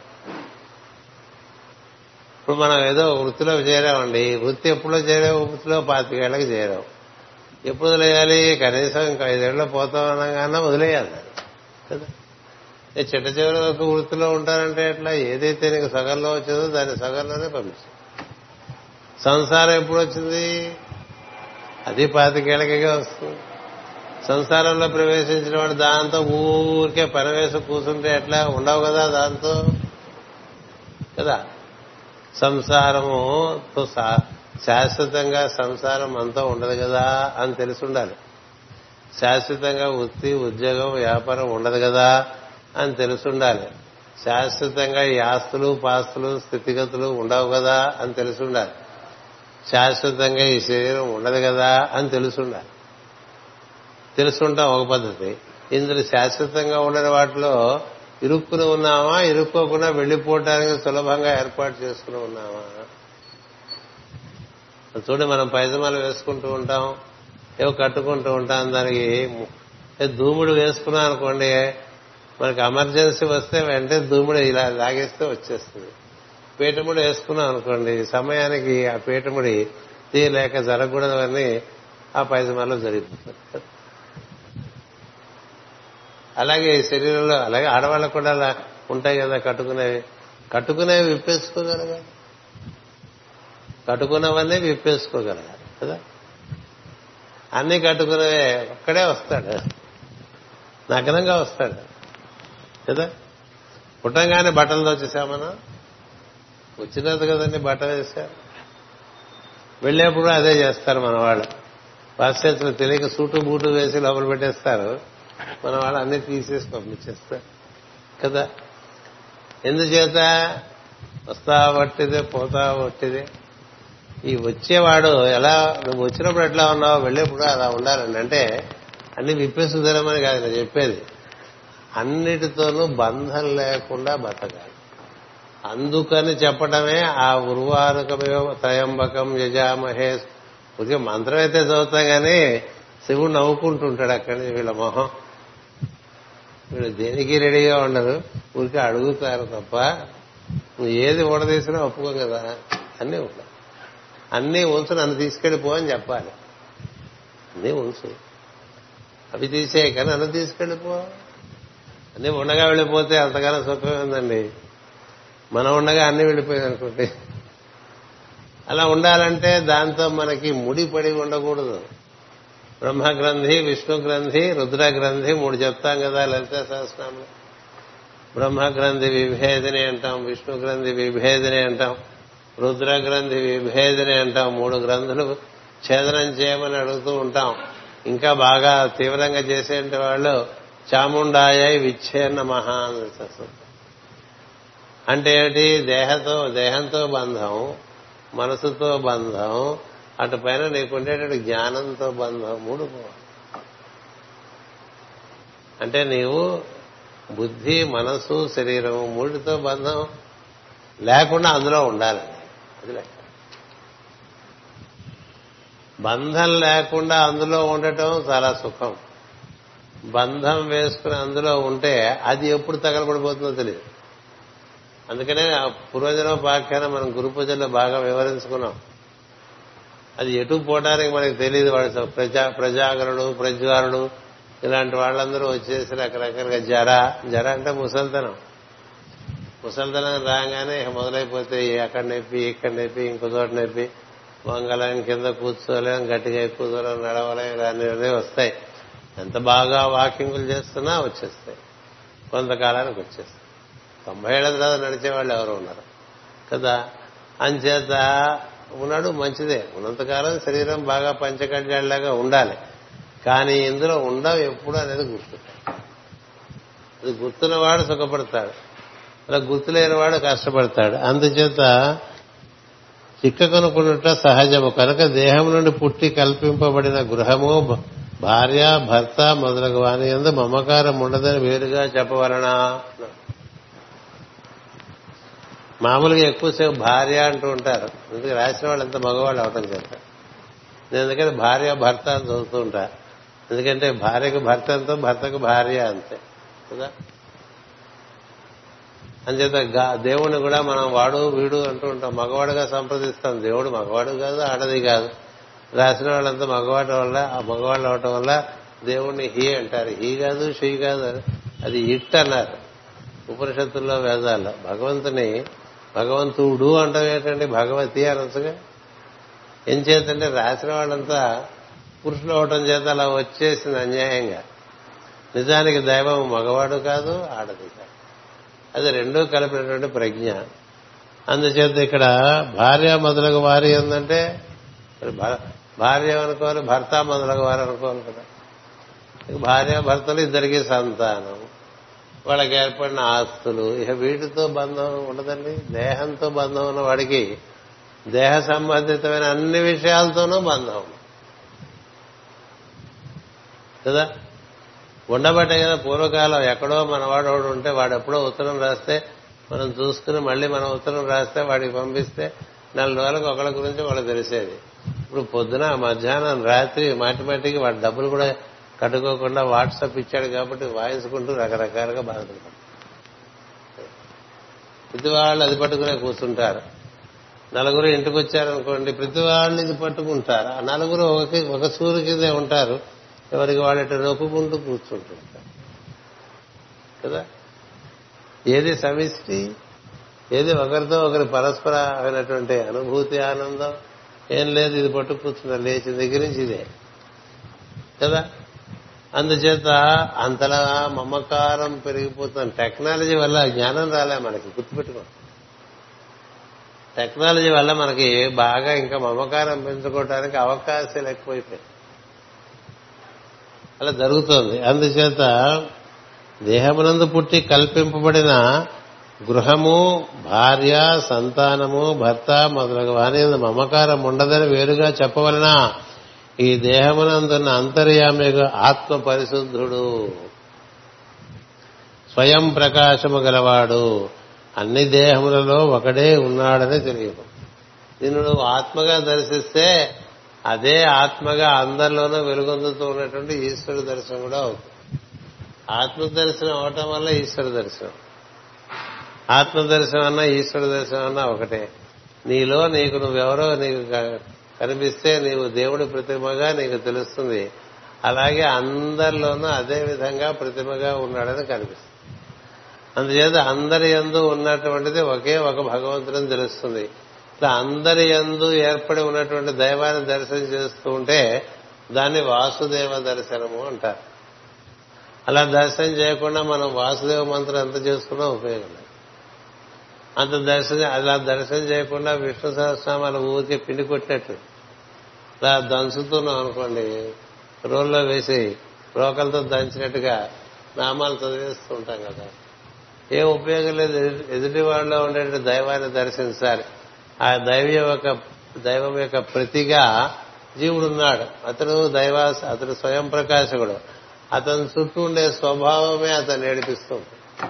ఇప్పుడు మనం ఏదో వృత్తిలో చేరామండి వృత్తి ఎప్పుడో చేరే వృత్తిలో పాతికేళ్లకు చేరాం ఎప్పుడు వదిలేయాలి కనీసం ఇంకా ఐదేళ్లలో పోతాం అనగానే వదిలేయాలి దాన్ని. కదా ఏ చిట్ట చివరి వరకు వృత్తిలో ఉంటారంటే ఎట్లా ఏదైతే నీకు సగంలో వచ్చిందో దాన్ని సగంలోనే పంపించు సంసారం ఎప్పుడు వచ్చింది అది పాతికేళ్లకే వస్తుంది సంసారంలో ప్రవేశించిన వాడు దాంతో ఊరికే పని వేసి కూర్చుంటే ఎట్లా ఉండవు కదా దాంతో కదా సంసారము తో సా- శాశ్వతంగా సంసారం అంతా ఉండదు కదా అని తెలిసి ఉండాలి శాశ్వతంగా వృత్తి ఉద్యోగం వ్యాపారం ఉండదు కదా అని తెలిసి ఉండాలి శాశ్వతంగా ఈ ఆస్తులు పాస్తులు స్థితిగతులు ఉండవు కదా అని తెలిసి ఉండాలి శాశ్వతంగా ఈ శరీరం ఉండదు కదా అని తెలిసి ఉండాలి తెలుసుంటాం ఒక పద్ధతి ఇందులో శాశ్వతంగా ఉండని వాటిలో ఇరుక్కుని ఉన్నామా ఇరుక్కోకుండా వెళ్లిపోవటానికి సులభంగా ఏర్పాటు చేసుకుని ఉన్నామా చూడండి మనం పైజమాలు వేసుకుంటూ ఉంటాం ఏవో కట్టుకుంటూ ఉంటాం దానికి ము- ఏ ధూముడు వేసుకున్నాం అనుకోండి మనకి ఎమర్జెన్సీ వస్తే వెంటనే ధూముడు ఇలా లాగేస్తే వచ్చేస్తుంది పీఠముడి వేసుకున్నాం అనుకోండి సమయానికి ఆ పీఠముడి తీయలేక జరగకూడదవన్నీ ఆ పైజమాలో జరిగిపోతుంది అలాగే ఈ శరీరంలో అలాగే ఆడవాళ్ళకు కూడా అలా ఉంటాయి కదా కట్టుకునేవి కట్టుకునేవి విప్పేసుకోగలగాలి కట్టుకున్నవన్నీ విప్పేసుకోగలగాలి కదా అన్ని కట్టుకున్నవే ఒక్కడే వస్తాడు నగ్నంగా వస్తాడు కదా పుట్టంగానే బట్టలు వచ్చేసామన్నా వచ్చినది కదండి బట్ట వేశారు వెళ్ళేప్పుడు అదే చేస్తారు మన వాళ్ళు పాశ్చాత్యులు తెలియక సూటు బూటు వేసి లోపల పెట్టేస్తారు మన వాళ్ళు అన్ని తీసేసి పంపించేస్తారు కదా ఎందుచేత వస్తా వట్టిదే పోతా వట్టిదే ఈ వచ్చేవాడు ఎలా నువ్వు వచ్చినప్పుడు ఎట్లా ఉన్నావు వెళ్ళేప్పుడు అలా ఉండాలండి అంటే అన్ని విప్పేసుదరమని కాదు నేను చెప్పేది అన్నిటితోనూ బంధం లేకుండా బతకాలి అందుకని చెప్పడమే ఆ ఉర్వారుకమే త్రయంబకం యజామహే కొద్దిగా మంత్రం అయితే చదువుతాం కానీ శివుడు నవ్వుకుంటుంటాడు అక్కడి నుంచి వీళ్ళ మొహం వీళ్ళు దేనికి రెడీగా ఉండరు ఊరికే అడుగుతారు తప్ప నువ్వు ఏది ఊడదీసినా ఒప్పుకోం కదా అన్నీ ఉంటాయి అన్నీ ఉంచు నన్ను తీసుకెళ్ళిపో అని చెప్పాలి అన్నీ ఉంచు అవి తీసే కానీ నన్ను తీసుకెళ్ళిపో అన్నీ ఉండగా వెళ్ళిపోతే అంతగానో సుఖం ఉందండి మనం ఉండగా అన్ని వెళ్ళిపోయింది అనుకోండి అలా ఉండాలంటే దాంతో మనకి ముడిపడి ఉండకూడదు బ్రహ్మ గ్రంథి విష్ణు గ్రంథి రుద్ర గ్రంథి మూడు చెప్తాం కదా లలిత సహస్రంలో బ్రహ్మ గ్రంథి విభేదిని అంటాం విష్ణు గ్రంథి విభేదిని అంటాం రుద్ర గ్రంథి విభేదిని అంటాం మూడు గ్రంథులు ఛేదనం చేయమని అడుగుతూ ఉంటాం ఇంకా బాగా తీవ్రంగా చేసే వాళ్ళు చాముండాయ విచ్ఛేన్న మహా అంటే ఏమిటి దేహతో దేహంతో బంధం మనసుతో బంధం అటు పైన నీకుండేటువంటి జ్ఞానంతో బంధం మూడు పోవాలి అంటే నీవు బుద్ధి మనసు శరీరం మూడితో బంధం లేకుండా అందులో ఉండాలండి అది లెక్క బంధం లేకుండా అందులో ఉండటం చాలా సుఖం బంధం వేసుకుని అందులో ఉంటే అది ఎప్పుడు తగలబడిపోతుందో తెలియదు అందుకనే ఆ పూర్వజనోపాఖ్యానం మనం గురు పూజల్లో బాగా వివరించుకున్నాం అది ఎటు పోవడానికి మనకి తెలియదు వాడు ప్రజా ప్రజాగరుడు ప్రజ్వారుడు ఇలాంటి వాళ్ళందరూ వచ్చేసి రకరకాలుగా జర జర అంటే ముసల్తనం ముసల్తనం రాగానే మొదలైపోతే అక్కడ నొప్పి ఇక్కడ నొప్పి ఇంకో చోట నొప్పి మంగళం కింద కూర్చోలేం గట్టిగా ఎక్కువ దూరం నడవలేం ఇలాంటివన్నీ వస్తాయి ఎంత బాగా వాకింగులు చేస్తున్నా వచ్చేస్తాయి కొంతకాలానికి వచ్చేస్తాయి తొంభై ఏళ్ల తర్వాత నడిచేవాళ్ళు ఎవరు ఉన్నారు కదా అంచేత ఉన్నాడు మంచిదే ఉన్నంతకాలం శరీరం బాగా పంచకడ్యాలాగా ఉండాలి కానీ ఇందులో ఉండవు ఎప్పుడు అనేది గుర్తు అది గుర్తున్నవాడు సుఖపడతాడు అలా గుర్తులేనివాడు కష్టపడతాడు అందుచేత చిక్కకొనుకున్నట సహజము కనుక దేహం నుండి పుట్టి కల్పింపబడిన గృహము భార్య భర్త మొదలగు వాని ఎందు మమకారం ఉండదని వేరుగా చెప్పవలనా మామూలుగా ఎక్కువసేపు భార్య అంటూ ఉంటారు అందుకే రాసిన వాళ్ళు ఎంత మగవాళ్ళు అవటం చేత నేను ఎందుకంటే భార్య భర్త అని చదువుతూ ఉంటా ఎందుకంటే భార్యకు భర్త ఎంతో భర్తకు భార్య అంతే కదా అంచేత దేవుణ్ణి కూడా మనం వాడు వీడు అంటూ ఉంటాం మగవాడుగా సంప్రదిస్తాం దేవుడు మగవాడు కాదు ఆడది కాదు రాసిన వాళ్ళంతా మగవాడు వల్ల ఆ మగవాళ్ళు అవటం వల్ల దేవుణ్ణి హీ అంటారు హీ కాదు షీ కాదు అది ఇట్ అన్నారు ఉపనిషత్తుల్లో వేదాల్లో భగవంతుని భగవంతుడు అంటాం ఏంటండి భగవతి అనొచ్చుగా ఏం చేతంటే రాసిన వాళ్ళంతా పురుషులు అవటం చేత అలా వచ్చేసింది అన్యాయంగా నిజానికి దైవం మగవాడు కాదు ఆడది కాదు అది రెండూ కలిపినటువంటి ప్రజ్ఞ అందుచేత ఇక్కడ భార్య మొదలగు వారి ఏంటంటే భార్య అనుకోవాలి భర్త మొదలగు వారు అనుకోవాలి కదా భార్య భర్తలు ఇద్దరికి సంతానం వాళ్ళకి ఏర్పడిన ఆస్తులు ఇక వీటితో బంధం ఉండదండి దేహంతో బంధం ఉన్న వాడికి దేహ సంబంధితమైన అన్ని విషయాలతోనూ బంధం కదా ఉండబట్టే కదా పూర్వకాలం ఎక్కడో మనవాడు వాడు ఉంటే వాడు ఎప్పుడో ఉత్తరం రాస్తే మనం చూసుకుని మళ్ళీ మనం ఉత్తరం రాస్తే వాడికి పంపిస్తే నెల రోజులకు ఒకళ్ళ గురించి వాళ్ళకి తెలిసేది ఇప్పుడు పొద్దున మధ్యాహ్నం రాత్రి మాటి మాటికి వాడి డబ్బులు కూడా కట్టుకోకుండా వాట్సాప్ ఇచ్చాడు కాబట్టి వాయించుకుంటూ రకరకాలుగా బాధపడతారు ప్రతి వాళ్ళు అది పట్టుకునే కూర్చుంటారు నలుగురు ఇంటికి వచ్చారనుకోండి ప్రతి వాళ్ళని ఇది పట్టుకుంటారు ఆ నలుగురు ఒక ఒక సూరు కిందే ఉంటారు ఎవరికి వాళ్ళట నొప్పుకుంటూ కూర్చుంటుంటారు కదా ఏది సమిష్టి ఏది ఒకరితో ఒకరి పరస్పర అయినటువంటి అనుభూతి ఆనందం ఏం లేదు ఇది పట్టు కూర్చున్నారు లేచిన దగ్గర నుంచి ఇదే కదా అందుచేత అంతలా మమకారం పెరిగిపోతుంది టెక్నాలజీ వల్ల జ్ఞానం రాలే మనకి గుర్తుపెట్టుకో టెక్నాలజీ వల్ల మనకి బాగా ఇంకా మమకారం పెంచుకోవడానికి అవకాశాలు ఎక్కువైపోయాయి అలా జరుగుతోంది అందుచేత దేహమునందు పుట్టి కల్పింపబడిన గృహము భార్య సంతానము భర్త మొదలగు వాని యందు మమకారం ఉండదని వేరుగా చెప్పవలన ఈ దేహమునందున్న అంతర్యామిగా ఆత్మ పరిశుద్ధుడు స్వయం ప్రకాశము గలవాడు అన్ని దేహములలో ఒకడే ఉన్నాడని తెలియదు నిన్ను నువ్వు ఆత్మగా దర్శిస్తే అదే ఆత్మగా అందరిలోనూ వెలుగొందుతూ ఉన్నటువంటి ఈశ్వర దర్శనం కూడా అవుతుంది ఆత్మ దర్శనం అవటం వల్ల ఈశ్వర దర్శనం ఆత్మ దర్శనం అన్నా ఈశ్వర దర్శనం అన్నా ఒకటే నీలో నీకు నువ్వెవరో నీకు క- కనిపిస్తే నీవు దేవుడి ప్రతిమగా నీకు తెలుస్తుంది అలాగే అందరిలోనూ అదే విధంగా ప్రతిమగా ఉన్నాడని కనిపిస్తుంది అందుచేత అందరి యందు ఉన్నటువంటిది ఒకే ఒక భగవంతుడని తెలుస్తుంది ఇట్లా అందరి యందు ఏర్పడి ఉన్నటువంటి దైవాన్ని దర్శనం చేస్తూ ఉంటే దాన్ని వాసుదేవ దర్శనము అంటారు అలా దర్శనం చేయకుండా మనం వాసుదేవ మంత్రం ఎంత చేసుకున్నా ఉపయోగం లేదు అంత దర్శనం అలా దర్శనం చేయకుండా విష్ణు సహస్రనామాలు ఊరికే పిండి కొట్టినట్టు ఇలా దంచుతున్నాం అనుకోండి రోల్లో వేసి రోకలతో దంచినట్టుగా నామాలు చదివేస్తూ ఉంటాం కదా ఏం ఉపయోగం లేదు ఎదుటి- ఎదుటి వాళ్ళలో ఉండే దైవాన్ని దర్శించాలి ఆ దైవ యొక్క దైవం యొక్క ప్రతిగా జీవుడు ఉన్నాడు అతడు దైవ అతడు స్వయం ప్రకాశకుడు అతని చుట్టూ ఉండే స్వభావమే అతను ఏడిపిస్తూ ఉంటుంది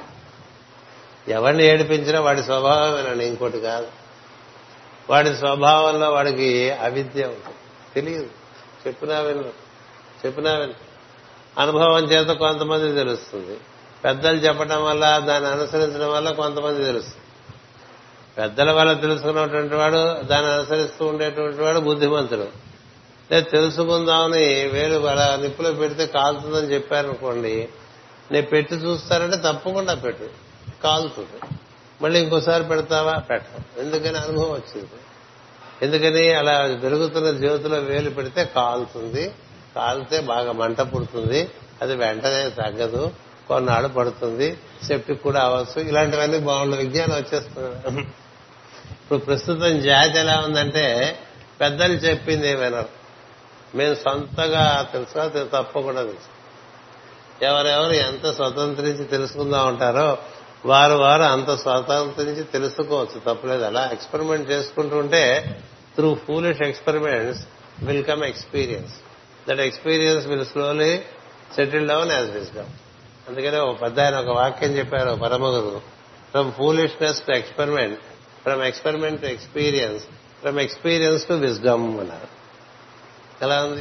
ఎవరిని ఏడిపించినా వాడి స్వభావమేనండి ఇంకోటి కాదు వాడి స్వభావంలో వాడికి అవిద్య ఉంటుంది తెలియదు చెప్పినా విను చెప్పినా విను అనుభవం చేత కొంతమంది తెలుస్తుంది పెద్దలు చెప్పడం వల్ల దాన్ని అనుసరించడం వల్ల కొంతమంది తెలుస్తుంది పెద్దల వల్ల తెలుసుకున్నటువంటి వాడు దాన్ని అనుసరిస్తూ ఉండేటువంటి వాడు బుద్ధిమంతుడు లేదు తెలుసుకుందామని వేలు అలా నిప్పులో పెడితే కాలుతుందని చెప్పారనుకోండి నేను పెట్టి చూస్తానంటే తప్పకుండా పెట్టు కాలుతుంది మళ్ళీ ఇంకోసారి పెడతావా పెట్టం ఎందుకని అనుభవం వచ్చింది ఎందుకని అలా వెలుగుతున్న జ్యోతిలో వేలు పెడితే కాలుతుంది కాలితే బాగా మంట పుడుతుంది అది వెంటనే తగ్గదు కొన్నాళ్ళు పడుతుంది సెప్టిక్ కూడా అవ్వచ్చు ఇలాంటివన్నీ బాగుండు విజ్ఞానం వచ్చేస్తుంది ఇప్పుడు ప్రస్తుతం జాతి ఎలా ఉందంటే పెద్దలు చెప్పింది వినరు మేము సొంతగా తెలుసా తె- తప్పకుండా తెలుసు ఎవరెవరు ఎంత స్వతంత్రించి తెలుసుకుందాం ఉంటారో వారు వారు అంత స్వతంత్రించి తెలుసుకోవచ్చు తప్పలేదు అలా ఎక్స్పెరిమెంట్ చేసుకుంటూ ఉంటే through foolish experiments will come experience that experience will slowly settle down as wisdom అందుకనే ఒక పెద్ద ఆయన ఒక వాక్యం చెప్పారు పరమగురు from foolishness to experiment from experiment to experience from experience to wisdom అన్నారు ఎలా ఉంది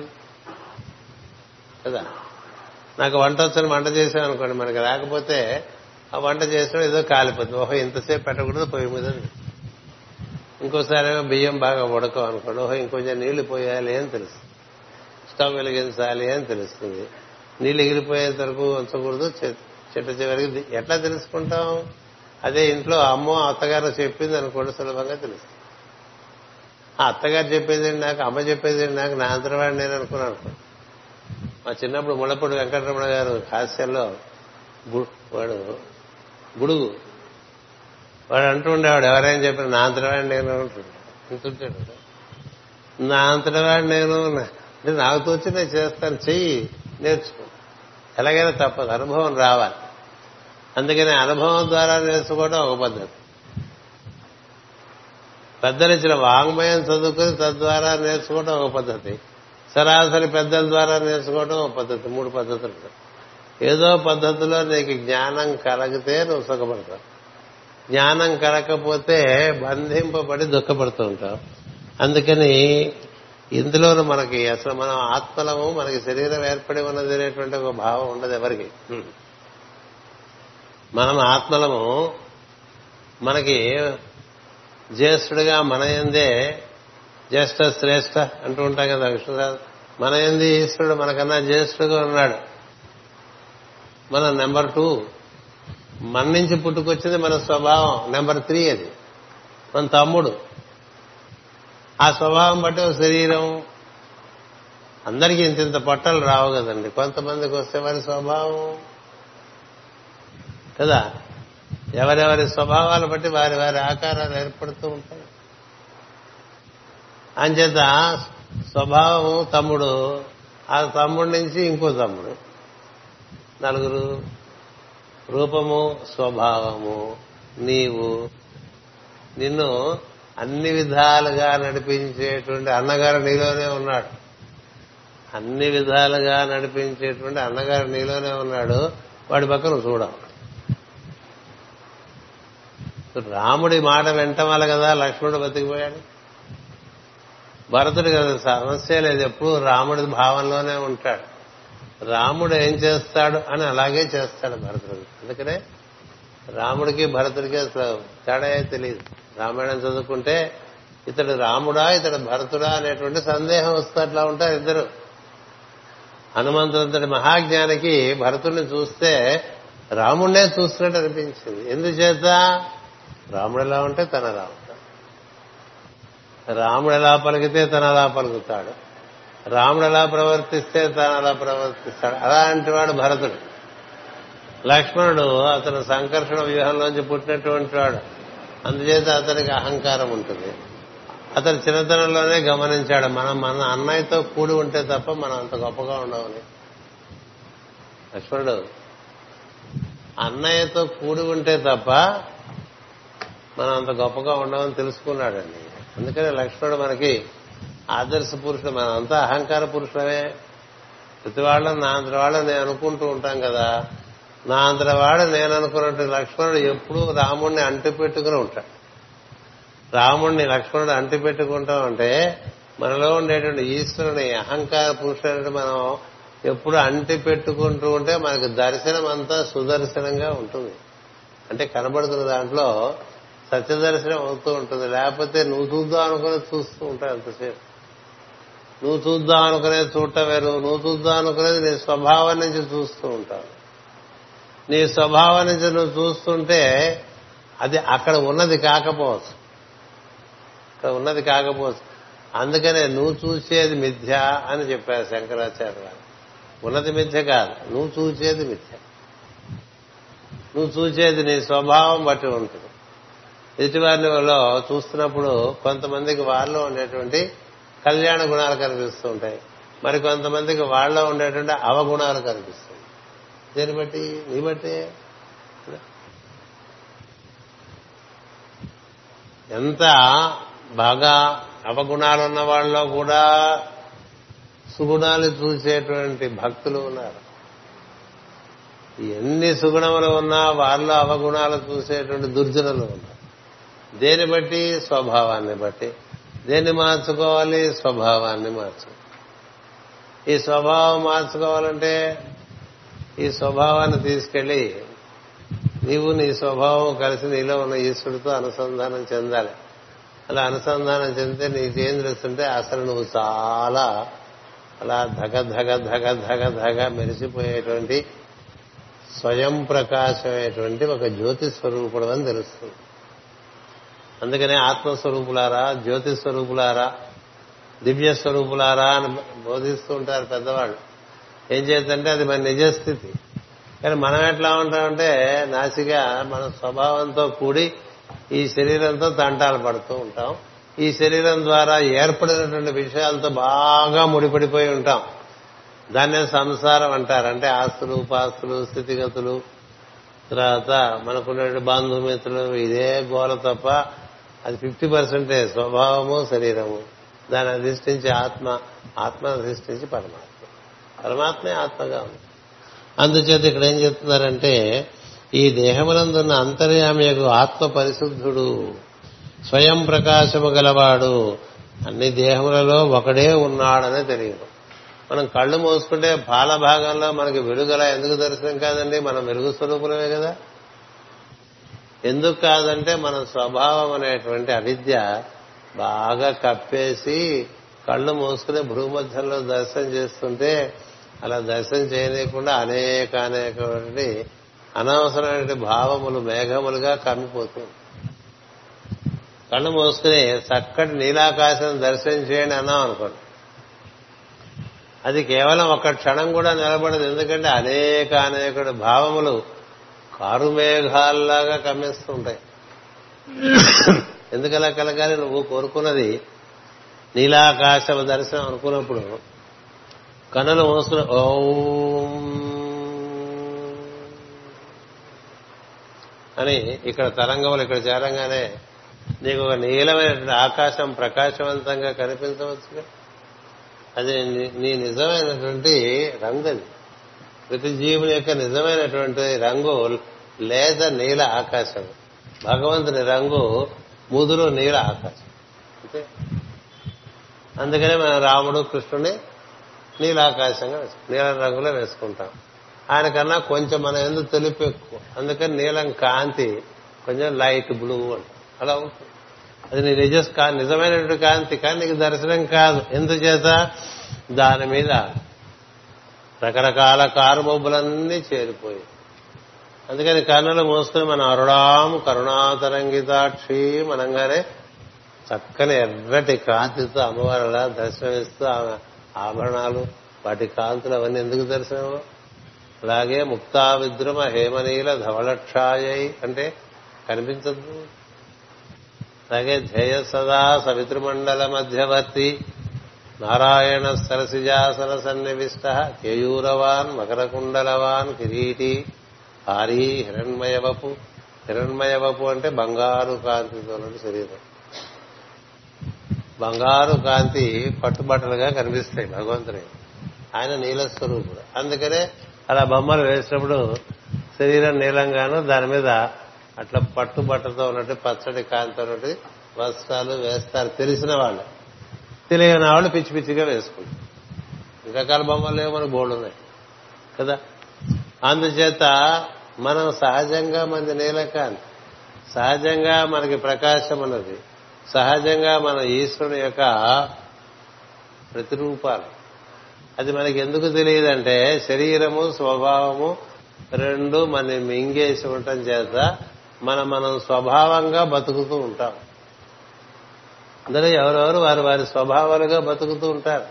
కదా నాకు వంట వచ్చని వంట చేసాం అనుకోండి మనకి రాకపోతే ఆ వంట చేసిన ఏదో కాలిపోతుంది ఓహో ఇంతసేపు పెట్టకూడదు పొయ్యి మీద ఇంకోసారి ఏమో బియ్యం బాగా ఉడకం అనుకోండి ఓహో ఇంకొంచెం నీళ్లు పోయాలి అని తెలుస్తుంది స్టవ్ వెలిగించాలి అని తెలుస్తుంది నీళ్ళు ఎగిరిపోయేంత వరకు ఉంచకూడదు చె- చెట్ట చివరికి ది- ఎట్లా తెలుసుకుంటాం అదే ఇంట్లో అమ్మో అత్తగారు చెప్పింది అనుకోండి సులభంగా తెలుస్తుంది ఆ అత్తగారు చెప్పేది నాకు అమ్మ చెప్పేది నాకు నా అంతరవాడిని నేను అనుకున్నాను అనుకోండి మా చిన్నప్పుడు ముళ్ళపూడి వెంకటరమణ గారు హాస్యంలో గు- వాడు గుడుగు వాడు అంటూ ఉండేవాడు ఎవరైనా చెప్పిన నా అంతరవాడిని నేను అంటుంటాడు అంటుంటాడు నా అంతటవాడిని నేను అంటే నాకు తోచి నేను చేస్తాను చెయ్యి నేర్చుకో ఎలాగైనా తప్పదు అనుభవం రావాలి అందుకని అనుభవం ద్వారా నేర్చుకోవడం ఒక పద్ధతి పెద్దలు ఇచ్చిన వాంగ్మయం చదువుకుని తద్వారా నేర్చుకోవడం ఒక పద్ధతి సరాసరి పెద్దల ద్వారా నేర్చుకోవడం ఒక పద్ధతి మూడు పద్ధతులు ఉన్నాయి. ఏదో పద్ధతిలో నీకు జ్ఞానం కలగితే నువ్వు సుఖపడతావు జ్ఞానం కలగకపోతే బంధింపబడి దుఃఖపడుతూ ఉంటావు అందుకని ఇందులోనూ మనకి అసలు మనం ఆత్మలము మనకి శరీరం ఏర్పడి ఉన్నది అనేటువంటి ఒక భావం ఉండదు ఎవరికి మనం ఆత్మలము మనకి జ్యేష్ఠుడిగా మన ఎందే జ్యేష్ఠ శ్రేష్ఠ అంటూ ఉంటాం కదా విష్ణురాజు మన ఎంది ఈశ్వరుడు మనకన్నా జ్యేష్ఠుడుగా ఉన్నాడు మన నెంబర్ టూ మన నుంచి పుట్టుకొచ్చింది మన స్వభావం నెంబర్ త్రీ అది మన తమ్ముడు ఆ స్వభావం బట్టి ఒక శరీరం అందరికీ ఇంత ఇంత పొట్టలు రావు కదండి కొంతమందికి వస్తే వారి స్వభావం కదా ఎవరెవరి స్వభావాలు బట్టి వారి వారి ఆకారాలు ఏర్పడుతూ ఉంటాయి అంచేత స్వభావం తమ్ముడు ఆ తమ్ముడి నుంచి ఇంకో తమ్ముడు నలుగురు రూపము స్వభావము నీవు నిన్ను అన్ని విధాలుగా నడిపించేటువంటి అన్నగారు నీలోనే ఉన్నాడు అన్ని విధాలుగా నడిపించేటువంటి అన్నగారు నీలోనే ఉన్నాడు వాడి పక్కన చూడం రాముడి మాట వెంటమల కదా లక్ష్మణుడు బతికిపోయాడు భరతుడు కదా సమస్య లేదు ఎప్పుడు రాముడి భావంలోనే ఉంటాడు రాముడు ఏం చేస్తాడు అని అలాగే చేస్తాడు భరతుడు అందుకనే రాముడికి భరతుడికి అసలు తేడా తెలియదు రామాయణం చదువుకుంటే ఇతడు రాముడా ఇతడు భరతుడా అనేటువంటి సందేహం వస్తూ అట్లా ఉంటారు ఇద్దరు హనుమంతుడంతటి మహాజ్ఞానికి భరతుడిని చూస్తే రాముడినే చూస్తున్నట్టు అనిపించింది ఎందుచేత రాముడు ఎలా ఉంటే తన రాముడు రాముడు ఎలా పలికితే తన అలా పలుకుతాడు రాముడు ఎలా ప్రవర్తిస్తే తను అలా ప్రవర్తిస్తాడు అలాంటి వాడు భరతుడు లక్ష్మణుడు అతను సంకర్షణ వ్యూహంలోంచి పుట్టినటువంటి వాడు అందుచేత అతనికి అహంకారం ఉంటుంది అతను చిన్నతనంలోనే గమనించాడు మనం మన అన్నయ్యతో కూడి ఉంటే తప్ప మనం అంత గొప్పగా ఉండవని లక్ష్మణుడు అన్నయ్యతో కూడి ఉంటే తప్ప మనం అంత గొప్పగా ఉండవని తెలుసుకున్నాడండి అందుకని లక్ష్మణుడు మనకి ఆదర్శ పురుషుడు మనం అంతా అహంకార పురుషులమే ప్రతి వాళ్ళని నా అంతటి వాళ్ళని నేను అనుకుంటూ ఉంటాం కదా నా అంతటి వాడు నేను అనుకున్నట్టు లక్ష్మణుడు ఎప్పుడూ రాముడిని అంటి పెట్టుకుని ఉంటాడు రాముడిని లక్ష్మణుడు అంటి పెట్టుకుంటాం అంటే మనలో ఉండేటువంటి ఈశ్వరుని అహంకార పురుషుడు మనం ఎప్పుడు అంటి పెట్టుకుంటూ ఉంటే మనకి దర్శనం అంతా సుదర్శనంగా ఉంటుంది అంటే కనబడుతున్న దాంట్లో సత్యదర్శనం అవుతూ ఉంటుంది లేకపోతే నువ్వు చూద్దాం అనుకునే చూస్తూ ఉంటావు ఎంతసేపు నువ్వు చూద్దాం అనుకునేది చూడటం వేరు నువ్వు చూద్దాం అనుకునేది నీ స్వభావం నుంచి చూస్తూ ఉంటావు నీ స్వభావం నుంచి నువ్వు చూస్తుంటే అది అక్కడ ఉన్నది కాకపోవచ్చు అక్కడ ఉన్నది కాకపోవచ్చు అందుకనే నువ్వు చూసేది మిథ్య అని చెప్పారు శంకరాచార్య గారు ఉన్నది మిథ్య కాదు నువ్వు చూసేది మిథ్య నువ్వు చూసేది నీ స్వభావం బట్టి ఉంటుంది ఎదుటివారిలో చూస్తున్నప్పుడు కొంతమందికి వారిలో ఉండేటువంటి కళ్యాణ గుణాలు కనిపిస్తూ ఉంటాయి మరి కొంతమందికి వాళ్ళలో ఉండేటువంటి అవగుణాలు కనిపిస్తాయి దేని బట్టి నీ బట్టి ఎంత బాగా అవగుణాలు ఉన్న వాళ్ళలో కూడా సుగుణాలు చూసేటువంటి భక్తులు ఉన్నారు ఎన్ని సుగుణములు ఉన్నా వారిలో అవగుణాలు చూసేటువంటి దుర్జనులు ఉన్నారు దేని బట్టి స్వభావాన్ని బట్టి దేన్ని మార్చుకోవాలి స్వభావాన్ని మార్చుకోవాలి ఈ స్వభావం మార్చుకోవాలంటే ఈ స్వభావాన్ని తీసుకెళ్లి నీవు నీ స్వభావం కలిసి నీలో ఉన్న ఈశ్వరుడితో అనుసంధానం చెందాలి అలా అనుసంధానం చెందితే నీకేం తెలుస్తుంటే అసలు నువ్వు చాలా అలా ధగ ధగ ధగ ధగ ధగ మెరిసిపోయేటువంటి స్వయం ప్రకాశమైనటువంటి ఒక జ్యోతి స్వరూపుడు అని తెలుస్తుంది అందుకనే ఆత్మస్వరూపులారా జ్యోతి స్వరూపులారా దివ్య స్వరూపులారా అని బోధిస్తూ ఉంటారు పెద్దవాళ్ళు ఏం చేద్దంటే అది మన నిజస్థితి కానీ మనం ఎట్లా ఉంటామంటే నాసిగా మన స్వభావంతో కూడి ఈ శరీరంతో తంటాలు పడుతూ ఉంటాం ఈ శరీరం ద్వారా ఏర్పడినటువంటి విషయాలతో బాగా ముడిపడిపోయి ఉంటాం దాన్నే సంసారం అంటారు అంటే ఆస్తులు ఉపాస్తులు స్థితిగతులు తర్వాత మనకున్న బంధుమిత్రులు ఇదే గోల తప్ప అది ఫిఫ్టీ పర్సెంటే స్వభావము శరీరము దాన్ని అధిష్ఠించి ఆత్మ ఆత్మ అధిష్ఠించి పరమాత్మ పరమాత్మే ఆత్మగా ఉంది అందుచేత ఇక్కడ ఏం చెప్తున్నారంటే ఈ దేహమునందున్న అంతర్యామియకు ఆత్మ పరిశుద్ధుడు స్వయం ప్రకాశము గలవాడు అన్ని దేహములలో ఒకడే ఉన్నాడనే తెలియదు మనం కళ్ళు మూసుకుంటే పాల భాగంలో మనకి వెలుగల ఎందుకు దర్శనం కాదండి మనం వెలుగు స్వరూపులమే కదా ఎందుకు కాదంటే మన స్వభావం అనేటువంటి అవిద్య బాగా కప్పేసి కళ్ళు మూసుకుని భూమధ్యంలో దర్శనం చేస్తుంటే అలా దర్శనం చేయలేకుండా అనేక అనేకటువంటి అనవసరమైన భావములు మేఘములుగా కమ్మిపోతుంది కళ్ళు మూసుకుని చక్కటి నీలాకాశం దర్శనం చేయండి అన్నాం అనుకోండి అది కేవలం ఒక క్షణం కూడా నిలబడదు ఎందుకంటే అనేక అనేక భావములు కారు మేఘాల్లాగా కమ్మేస్తూ ఉంటాయి ఎందుకలా కలగాలి నువ్వు కోరుకున్నది నీలాకాశ దర్శనం అనుకున్నప్పుడు కన్నులు మూసుకుని ఓం అని ఇక్కడ తరంగములు ఇక్కడ చేరంగానే నీకు ఒక నీలమైనటువంటి ఆకాశం ప్రకాశవంతంగా కనిపించవచ్చుగా అది నీ నిజమైనటువంటి రంగు అది ప్రతి జీవుని యొక్క నిజమైనటువంటి రంగు లేద నీల ఆకాశం భగవంతుని రంగు ముదురు నీల ఆకాశం అంతే అందుకనే మనం రాముడు కృష్ణుని నీలాకాశంగా నీల రంగులో వేసుకుంటాం ఆయన కన్నా కొంచెం మన ఎందుకు తెలుపు ఎక్కువ అందుకని నీలం కాంతి కొంచెం లైట్ బ్లూ అంట అలా ఉంటుంది అది నీ నిజ నిజమైనటువంటి కాంతి కానీ నీకు దర్శనం కాదు ఎందుచేత దాని మీద రకరకాల కారుమబ్బులన్నీ చేరిపోయి అందుకని కన్నులు మూసుకుని మనం అరుడాం కరుణాతరంగితాక్షి మనంగానే చక్కని ఎర్రటి కాంతితో అమ్మవారిలా దర్శనమిస్తూ ఆభరణాలు వాటి కాంతులు అవన్నీ ఎందుకు దర్శనం అలాగే ముక్తా విద్రుమ హేమనీల ధవళక్షాయై అంటే కనిపించద్దు అలాగే ధ్యేయ సదా సవితృమండల మధ్యవర్తి నారాయణ సరసిజాసన సన్నివిష్ట కేయూరవాన్ మకరకుండలవాన్ కిరీటి హారీ హిరణ్మయవపు హిరణ్మయవపు అంటే బంగారు కాంతితో శరీరం బంగారు కాంతి పట్టుబట్టలుగా కనిపిస్తాయి భగవంతుని ఆయన నీలస్వరూపుడు అందుకనే అలా బొమ్మలు వేసినప్పుడు శరీరం నీలంగాను దాని మీద అట్లా పట్టుబట్టతో ఉన్నట్టు పచ్చడి కాంతి ఉన్నట్టు వస్త్రాలు వేస్తారు తెలిసిన వాళ్ళు తెలియని వాళ్ళు పిచ్చి పిచ్చిగా వేసుకుంటారు రకరకాల బొమ్మలు లేవు మనకు బోర్డు ఉన్నాయి కదా అందుచేత మనం సహజంగా మంది నీలకాంతి సహజంగా మనకి ప్రకాశం ఉన్నది సహజంగా మన ఈశ్వరుని యొక్క ప్రతిరూపాలు అది మనకి ఎందుకు తెలియదంటే శరీరము స్వభావము రెండు మన మింగేసి ఉండటం చేత మనం మనం స్వభావంగా బతుకుతూ ఉంటాం అందరూ ఎవరెవరు వారి వారి స్వభావాలుగా బతుకుతూ ఉంటారు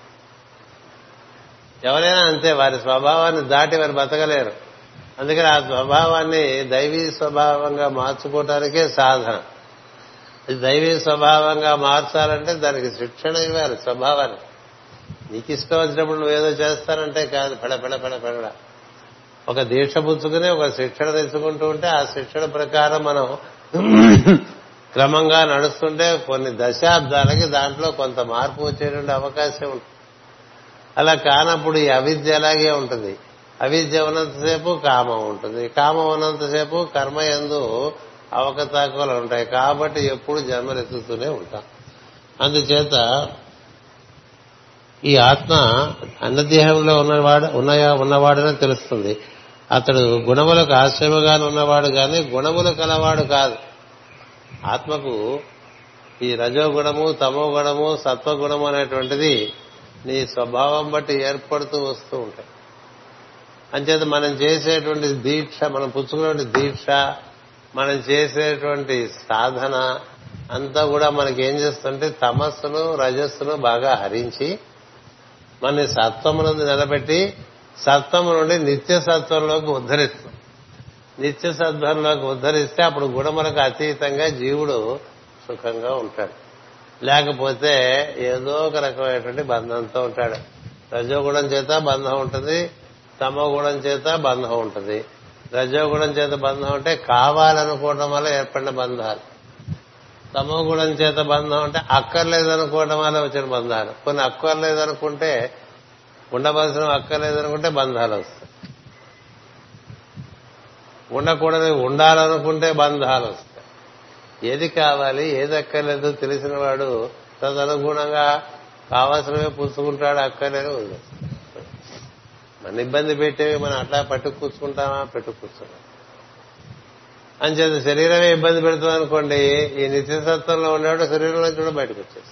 ఎవరైనా అంతే వారి స్వభావాన్ని దాటి వారు బతకలేరు అందుకని ఆ స్వభావాన్ని దైవీ స్వభావంగా మార్చుకోవటానికే సాధన ఇది దైవీ స్వభావంగా మార్చాలంటే దానికి శిక్షణ ఇవ్వాలి స్వభావాన్ని నీకు ఇష్టం వచ్చినప్పుడు నువ్వేదో చేస్తానంటే కాదు పెడ పెడ పెడ పెడ ఒక దీక్ష పుచ్చుకుని ఒక శిక్షణ తెచ్చుకుంటూ ఉంటే ఆ శిక్షణ ప్రకారం మనం క్రమంగా నడుస్తుంటే కొన్ని దశాబ్దాలకి దాంట్లో కొంత మార్పు వచ్చేటువంటి అవకాశం ఉంటుంది అలా కానప్పుడు ఈ అవిద్య అలాగే ఉంటుంది అవిద్య ఉన్నంతసేపు కామం ఉంటుంది కామం ఉన్నంతసేపు కర్మ ఎందు అవకతవకలు ఉంటాయి కాబట్టి ఎప్పుడు జన్మలు ఎత్తుతూనే ఉంటాం అందుచేత ఈ ఆత్మ అన్నదేహంలో ఉన్నవాడు ఉన్నాయా ఉన్నవాడనే తెలుస్తుంది అతడు గుణములకు ఆశ్రయముగానే ఉన్నవాడు గాని గుణములు కలవాడు కాదు ఆత్మకు ఈ రజోగుణము తమో గుణము సత్వగుణము అనేటువంటిది నీ స్వభావం బట్టి ఏర్పడుతూ వస్తూ ఉంటాయి అంచేత మనం చేసేటువంటి దీక్ష మనం పుచ్చుకున్నటువంటి దీక్ష మనం చేసేటువంటి సాధన అంతా కూడా మనకి ఏం చేస్తుంటే తమస్సును రజస్సును బాగా హరించి మన సత్వమునందు నిలబెట్టి సత్వము నుండి నిత్య సత్వంలోకి ఉద్ధరిస్తుంది నిత్య సత్వంలోకి ఉద్ధరిస్తే అప్పుడు గుణములకు అతీతంగా జీవుడు సుఖంగా ఉంటాడు లేకపోతే ఏదో ఒక రకమైనటువంటి బంధంతో ఉంటాడు రజోగుణం చేత బంధం ఉంటుంది తమో గుణం చేత బంధం ఉంటుంది రజోగుణం చేత బంధం అంటే కావాలనుకోవడం వల్ల ఏర్పడిన బంధాలు తమో గుణం చేత బంధం అంటే అక్కర్లేదనుకోవడం వల్ల వచ్చిన బంధాలు కొన్ని అక్కర్లేదనుకుంటే ఉండవలసిన అక్కర్లేదనుకుంటే బంధాలు వస్తాయి ఉండకూడదు ఉండాలనుకుంటే బంధాలు వస్తాయి ఏది కావాలి ఏది అక్కర్లేదు తెలిసిన వాడు తదనుగుణంగా కావాల్సినవే పుచ్చుకుంటాడు అక్కర్లేదు వదిలేస్తాడు మన ఇబ్బంది పెట్టేవి మనం అట్లా పట్టు కూర్చుకుంటామా పెట్టు కూర్చుంటాం అంచేత శరీరమే ఇబ్బంది పెడుతుంది అనుకోండి ఈ నిత్యసత్వంలో ఉండేవాడు శరీరం నుంచి కూడా బయటకు వచ్చేసి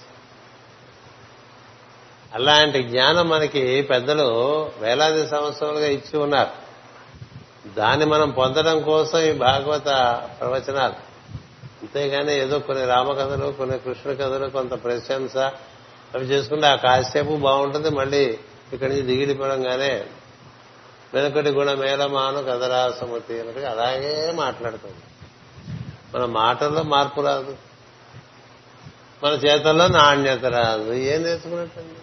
అలాంటి జ్ఞానం మనకి పెద్దలు వేలాది సంవత్సరాలుగా ఇచ్చి ఉన్నారు దాన్ని మనం పొందడం కోసం ఈ భాగవత ప్రవచనాలు అంతేగాని ఏదో కొన్ని రామకథలు కొన్ని కృష్ణ కథలు కొంత ప్రశంస అవి చేసుకుంటే ఆ కాసేపు బాగుంటుంది మళ్ళీ ఇక్కడి నుంచి దిగిడిపోవడంగానే వెనుకటి గుణ మేళమాను కదరా సుమతి అన్నట్టుగా అలాగే మాట్లాడుతుంది మన మాటల్లో మార్పు రాదు మన చేతల్లో నాణ్యత రాదు ఏం నేర్చుకున్నట్టండి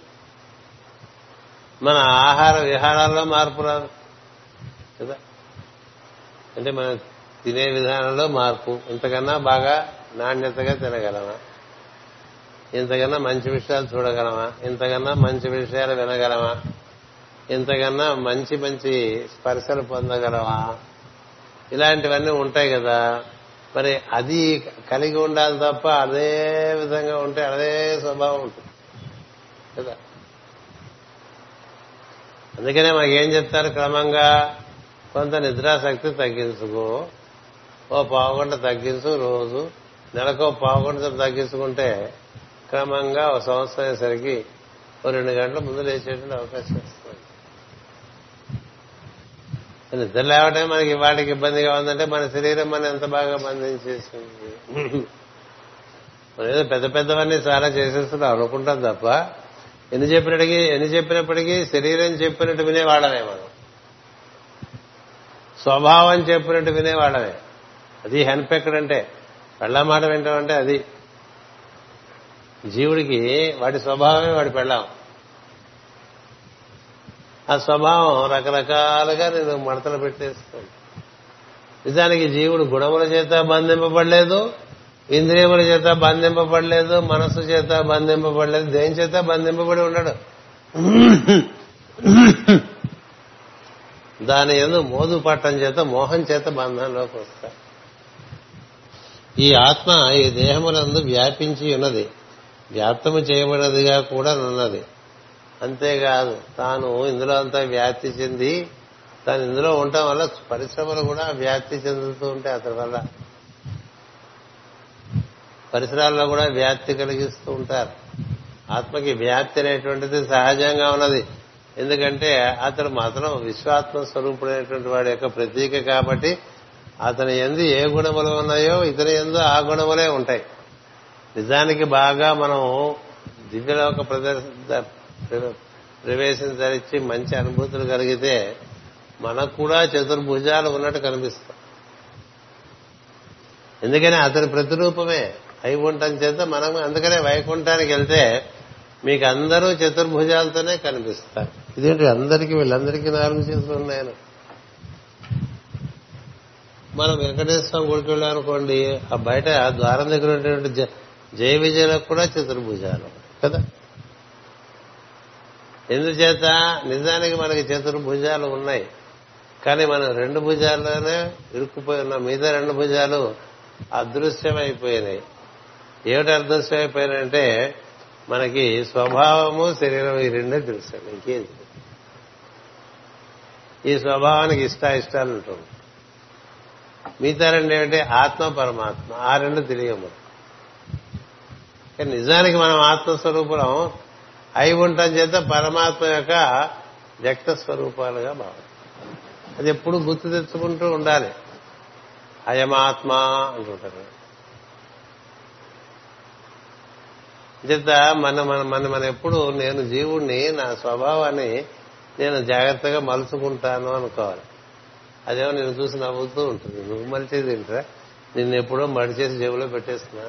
మన ఆహార విహారాల్లో మార్పు రాదు కదా అంటే మనం తినే విధానంలో మార్పు ఇంతకన్నా బాగా నాణ్యతగా తినగలమా ఇంతకన్నా మంచి విషయాలు చూడగలమా ఇంతకన్నా మంచి విషయాలు వినగలమా ఇంతకన్నా మంచి మంచి స్పర్శలు పొందగలమా ఇలాంటివన్నీ ఉంటాయి కదా మరి అది కలిగి ఉండాలి తప్ప అదే విధంగా ఉంటే అదే స్వభావం ఉంటుంది కదా అందుకనే మాకు ఏం చెప్తారు క్రమంగా కొంత నిద్రాశక్తి తగ్గించుకో ఓ పావుగంట తగ్గించు రోజు నెలకు ఓ పావుగంట తగ్గించుకుంటే క్రమంగా ఒక సంవత్సరం అయ్యేసరికి ఓ రెండు గంటల ముందు లేచేటువంటి అవకాశం వస్తుంది నిద్ర లేవటం మనకి వాటికి ఇబ్బందిగా ఉందంటే మన శరీరం మనం ఎంత బాగా బంధించేసింది మనం ఏదో పెద్ద పెద్దవన్నీ చాలా చేసేస్తున్నాం అనుకుంటాం తప్ప ఎన్ని చెప్పినప్పటికీ ఎన్ని చెప్పినప్పటికీ శరీరం చెప్పినట్టు వినేవాళ్ళమే మనం స్వభావం చెప్పినట్టు వినేవాళ్ళమే అది హెన్పెక్కడంటే పెళ్ళ మాట వింటామంటే అది జీవుడికి వాడి స్వభావమే వాడి పెళ్ళాం ఆ స్వభావం రకరకాలుగా నేను మడతలు పెట్టేస్తాను నిజానికి జీవుడు గుణముల చేత బంధింపబడలేదు ఇంద్రియముల చేత బంధింపబడలేదు మనస్సు చేత బంధింపబడలేదు దేని చేత బంధింపబడి ఉన్నాడు దాని ఎందు మోదు పట్టం చేత మోహం చేత బంధంలోకి వస్తాడు ఈ ఆత్మ ఈ దేహములందు వ్యాపించి ఉన్నది వ్యాప్తము చేయబడినదిగా కూడా ఉన్నది అంతేకాదు తాను ఇందులో అంతా వ్యాప్తి చెంది తాను ఇందులో ఉండటం వల్ల పరిశ్రమలు కూడా వ్యాప్తి చెందుతూ ఉంటాయి అతని వల్ల పరిసరాల్లో కూడా వ్యాప్తి కలిగిస్తూ ఉంటారు ఆత్మకి వ్యాప్తి అనేటువంటిది సహజంగా ఉన్నది ఎందుకంటే అతడు మాత్రం విశ్వాత్మ స్వరూపుడైనటువంటి వాడి యొక్క ప్రతీక కాబట్టి అతని ఎందు ఏ గుణములు ఉన్నాయో ఇతని ఎందు ఆ గుణములే ఉంటాయి నిజానికి బాగా మనం దివ్యలోక ప్రదర్శ ప్రవేశించరిచి మంచి అనుభూతులు కలిగితే మనకు కూడా చతుర్భుజాలు ఉన్నట్టు కనిపిస్తాం ఎందుకని అతని ప్రతిరూపమే వైకుంఠం చేత మనం అందుకనే వైకుంఠానికి వెళ్తే మీకు అందరూ చతుర్భుజాలతోనే కనిపిస్తారు ఇదేంటి అందరికీ వీళ్ళందరికీ నాలుగు చేతులు ఉన్నాయని మనం వెంకటేశ్వరం గుడికి వెళ్ళామనుకోండి ఆ బయట ద్వారం దగ్గర ఉన్నటువంటి జయ విజయులకు కూడా చతుర్భుజాలు కదా ఎందుచేత నిజానికి మనకి చతుర్భుజాలు ఉన్నాయి కానీ మనం రెండు భుజాల్లోనే ఇరుక్కుపోయి ఉన్నాం మిగతా రెండు భుజాలు అదృశ్యమైపోయినాయి ఏమిటి అదృశ్యమైపోయినాయంటే మనకి స్వభావము శరీరం ఈ రెండే తెలుసు ఇంకేం ఈ స్వభావానికి ఇష్ట ఇష్టాలు ఉంటుంది మిగతా రెండు ఏమిటి ఆత్మ పరమాత్మ ఆ రెండు తెలియము కానీ నిజానికి మనం ఆత్మస్వరూపులం అయి ఉండటం చేత పరమాత్మ యొక్క వ్యక్త స్వరూపాలుగా భావం అది ఎప్పుడు గుర్తు తెచ్చుకుంటూ ఉండాలి అయమాత్మ అంటుంటారు చేత మన మన మన మన ఎప్పుడు నేను జీవుణ్ణి నా స్వభావాన్ని నేను జాగ్రత్తగా మలుచుకుంటాను అనుకోవాలి అదేమో నేను చూసి నవ్వుతూ ఉంటుంది నువ్వు మలిచేది ఏంట్రా నిన్ను ఎప్పుడో మడిచేసి జేబులో పెట్టేస్తున్నా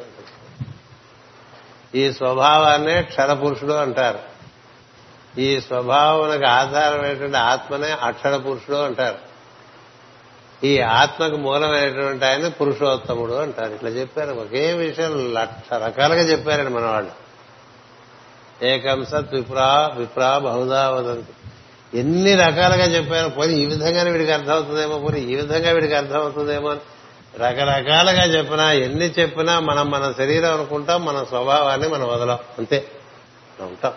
ఈ స్వభావాన్నే క్షరపురుషుడు అంటారు ఈ స్వభావానికి ఆధారమైనటువంటి ఆత్మనే అక్షర పురుషుడు అంటారు ఈ ఆత్మకు మూలమైనటువంటి ఆయన పురుషోత్తముడు అంటారు ఇట్లా చెప్పారు ఒకే విషయం లక్ష రకాలుగా చెప్పారండి మన వాళ్ళు ఏకం సత్ విప్రా విప్రా బహుదా వదంతి ఎన్ని రకాలుగా చెప్పారు పోనీ ఈ విధంగానే వీడికి అర్థమవుతుందేమో పోనీ ఈ విధంగా వీడికి అర్థమవుతుందేమో అని రకరకాలుగా చెప్పినా ఎన్ని చెప్పినా మనం మన శరీరం అనుకుంటాం మన స్వభావాన్ని మనం వదలం అంతే ఉంటాం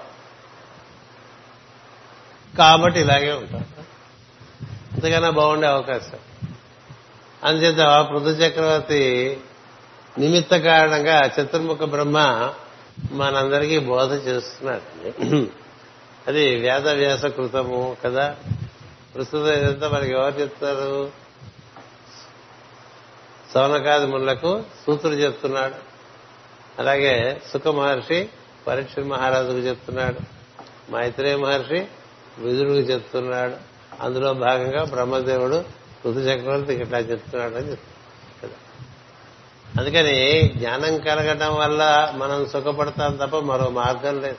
కాబట్టి ఇలాగే ఉంటాం అంతకన్నా బాగుండే అవకాశం అందుచేత పృథు చక్రవర్తి నిమిత్త కారణంగా చతుర్ముఖ బ్రహ్మ మనందరికీ బోధ చేస్తున్నాడు అది వేద వ్యాస కృతము కదా ప్రస్తుతం ఇదంతా మనకి ఎవరు చెప్తారు సౌనకాది మునులకు సూత్రుడు చెప్తున్నాడు అలాగే సుఖ మహర్షి పరీక్ష మహారాజుకు చెప్తున్నాడు మైత్రేయ మహర్షి విదురుడికి చెప్తున్నాడు అందులో భాగంగా బ్రహ్మదేవుడు ఋతు చక్రవర్తికి ఇట్లా చెప్తున్నాడు అని చెప్తున్నాడు అందుకని జ్ఞానం కలగటం వల్ల మనం సుఖపడతాం తప్ప మరో మార్గం లేదు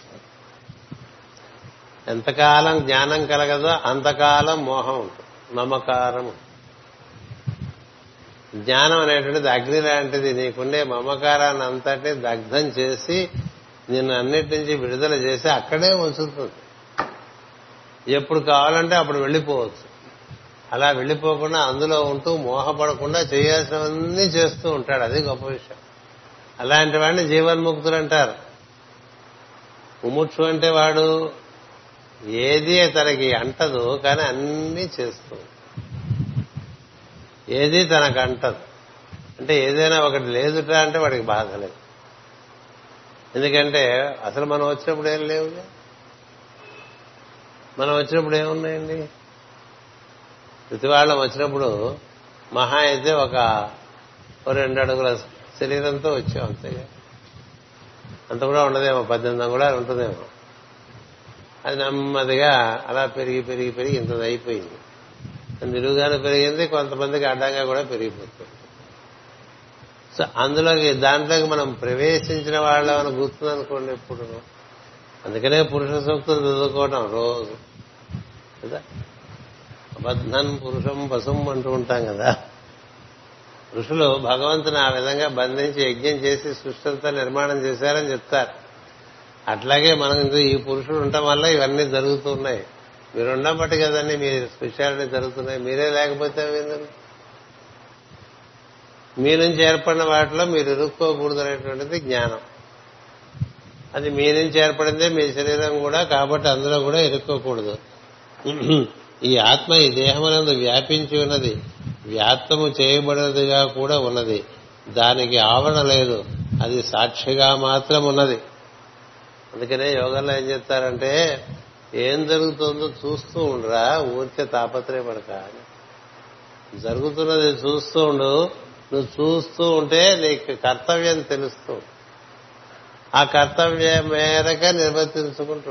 ఎంతకాలం జ్ఞానం కలగదో అంతకాలం మోహం ఉంటుంది మమకారం జ్ఞానం అనేటువంటిది అగ్ని లాంటిది నీకుండే మమకారాన్ని అంతటి దగ్ధం చేసి నిన్ను అన్నిటి నుంచి విడుదల చేసి అక్కడే ఉంచుతుంది ఎప్పుడు కావాలంటే అప్పుడు వెళ్ళిపోవచ్చు అలా వెళ్ళిపోకుండా అందులో ఉంటూ మోహపడకుండా చేయాల్సినవన్నీ చేస్తూ ఉంటాడు అది గొప్ప విషయం అలాంటి వాడిని జీవన్ముక్తులు అంటారు ముముక్షు అంటే వాడు ఏది తనకి అంటదు కానీ అన్నీ చేస్తూ ఏది తనకు అంటదు అంటే ఏదైనా ఒకటి లేదుట అంటే వాడికి బాధ లేదు ఎందుకంటే అసలు మనం వచ్చినప్పుడు ఏం లేవుగా మనం వచ్చినప్పుడు ఏమున్నాయండి ప్రతి వాళ్ళం వచ్చినప్పుడు మహా అయితే ఒక రెండు అడుగుల శరీరంతో వచ్చాం అంతేగా అంత కూడా ఉండదేమో పద్దెనిమిది కూడా ఉంటుందేమో అది నెమ్మదిగా అలా పెరిగి పెరిగి పెరిగి ఇంత అయిపోయింది నిలువుగానే పెరిగింది కొంతమందికి అడ్డంగా కూడా పెరిగిపోతుంది సో అందులోకి దాంట్లోకి మనం ప్రవేశించిన వాళ్ళని గుర్తుందనుకోండి ఎప్పుడు అందుకనే పురుష సూక్తులు చదువుకోవటం రోజు కదా అబద్ధన్ పురుషం పశుం అంటూ ఉంటాం కదా ఋషులు భగవంతుని ఆ విధంగా బంధించి యజ్ఞం చేసి సృష్టి అంతా నిర్మాణం చేశారని చెప్తారు అట్లాగే మనం ఈ పురుషుడు ఉండటం వల్ల ఇవన్నీ జరుగుతున్నాయి మీరు ఉండడం బట్టి కదండి మీ స్పెషాలిటీ జరుగుతున్నాయి మీరే లేకపోతే మీ నుంచి ఏర్పడిన వాటిలో మీరు ఇరుక్కోకూడదు అనేటువంటిది జ్ఞానం అది మీ నుంచి ఏర్పడిందే మీ శరీరం కూడా కాబట్టి అందులో కూడా ఇరుక్కోకూడదు ఈ ఆత్మ ఈ దేహమునందు వ్యాపించి ఉన్నది వ్యాప్తము చేయబడినదిగా కూడా ఉన్నది దానికి ఆవరణ లేదు అది సాక్షిగా మాత్రం ఉన్నది అందుకనే యోగంలో ఏం చెప్తారంటే ఏం జరుగుతుందో చూస్తూ ఉండరా ఊరికే తాపత్రయపడక జరుగుతున్నది చూస్తూ ఉండు నువ్వు చూస్తూ ఉంటే నీకు కర్తవ్యం తెలుస్తూ ఆ కర్తవ్యం మేరక నిర్వర్తించుకుంటూ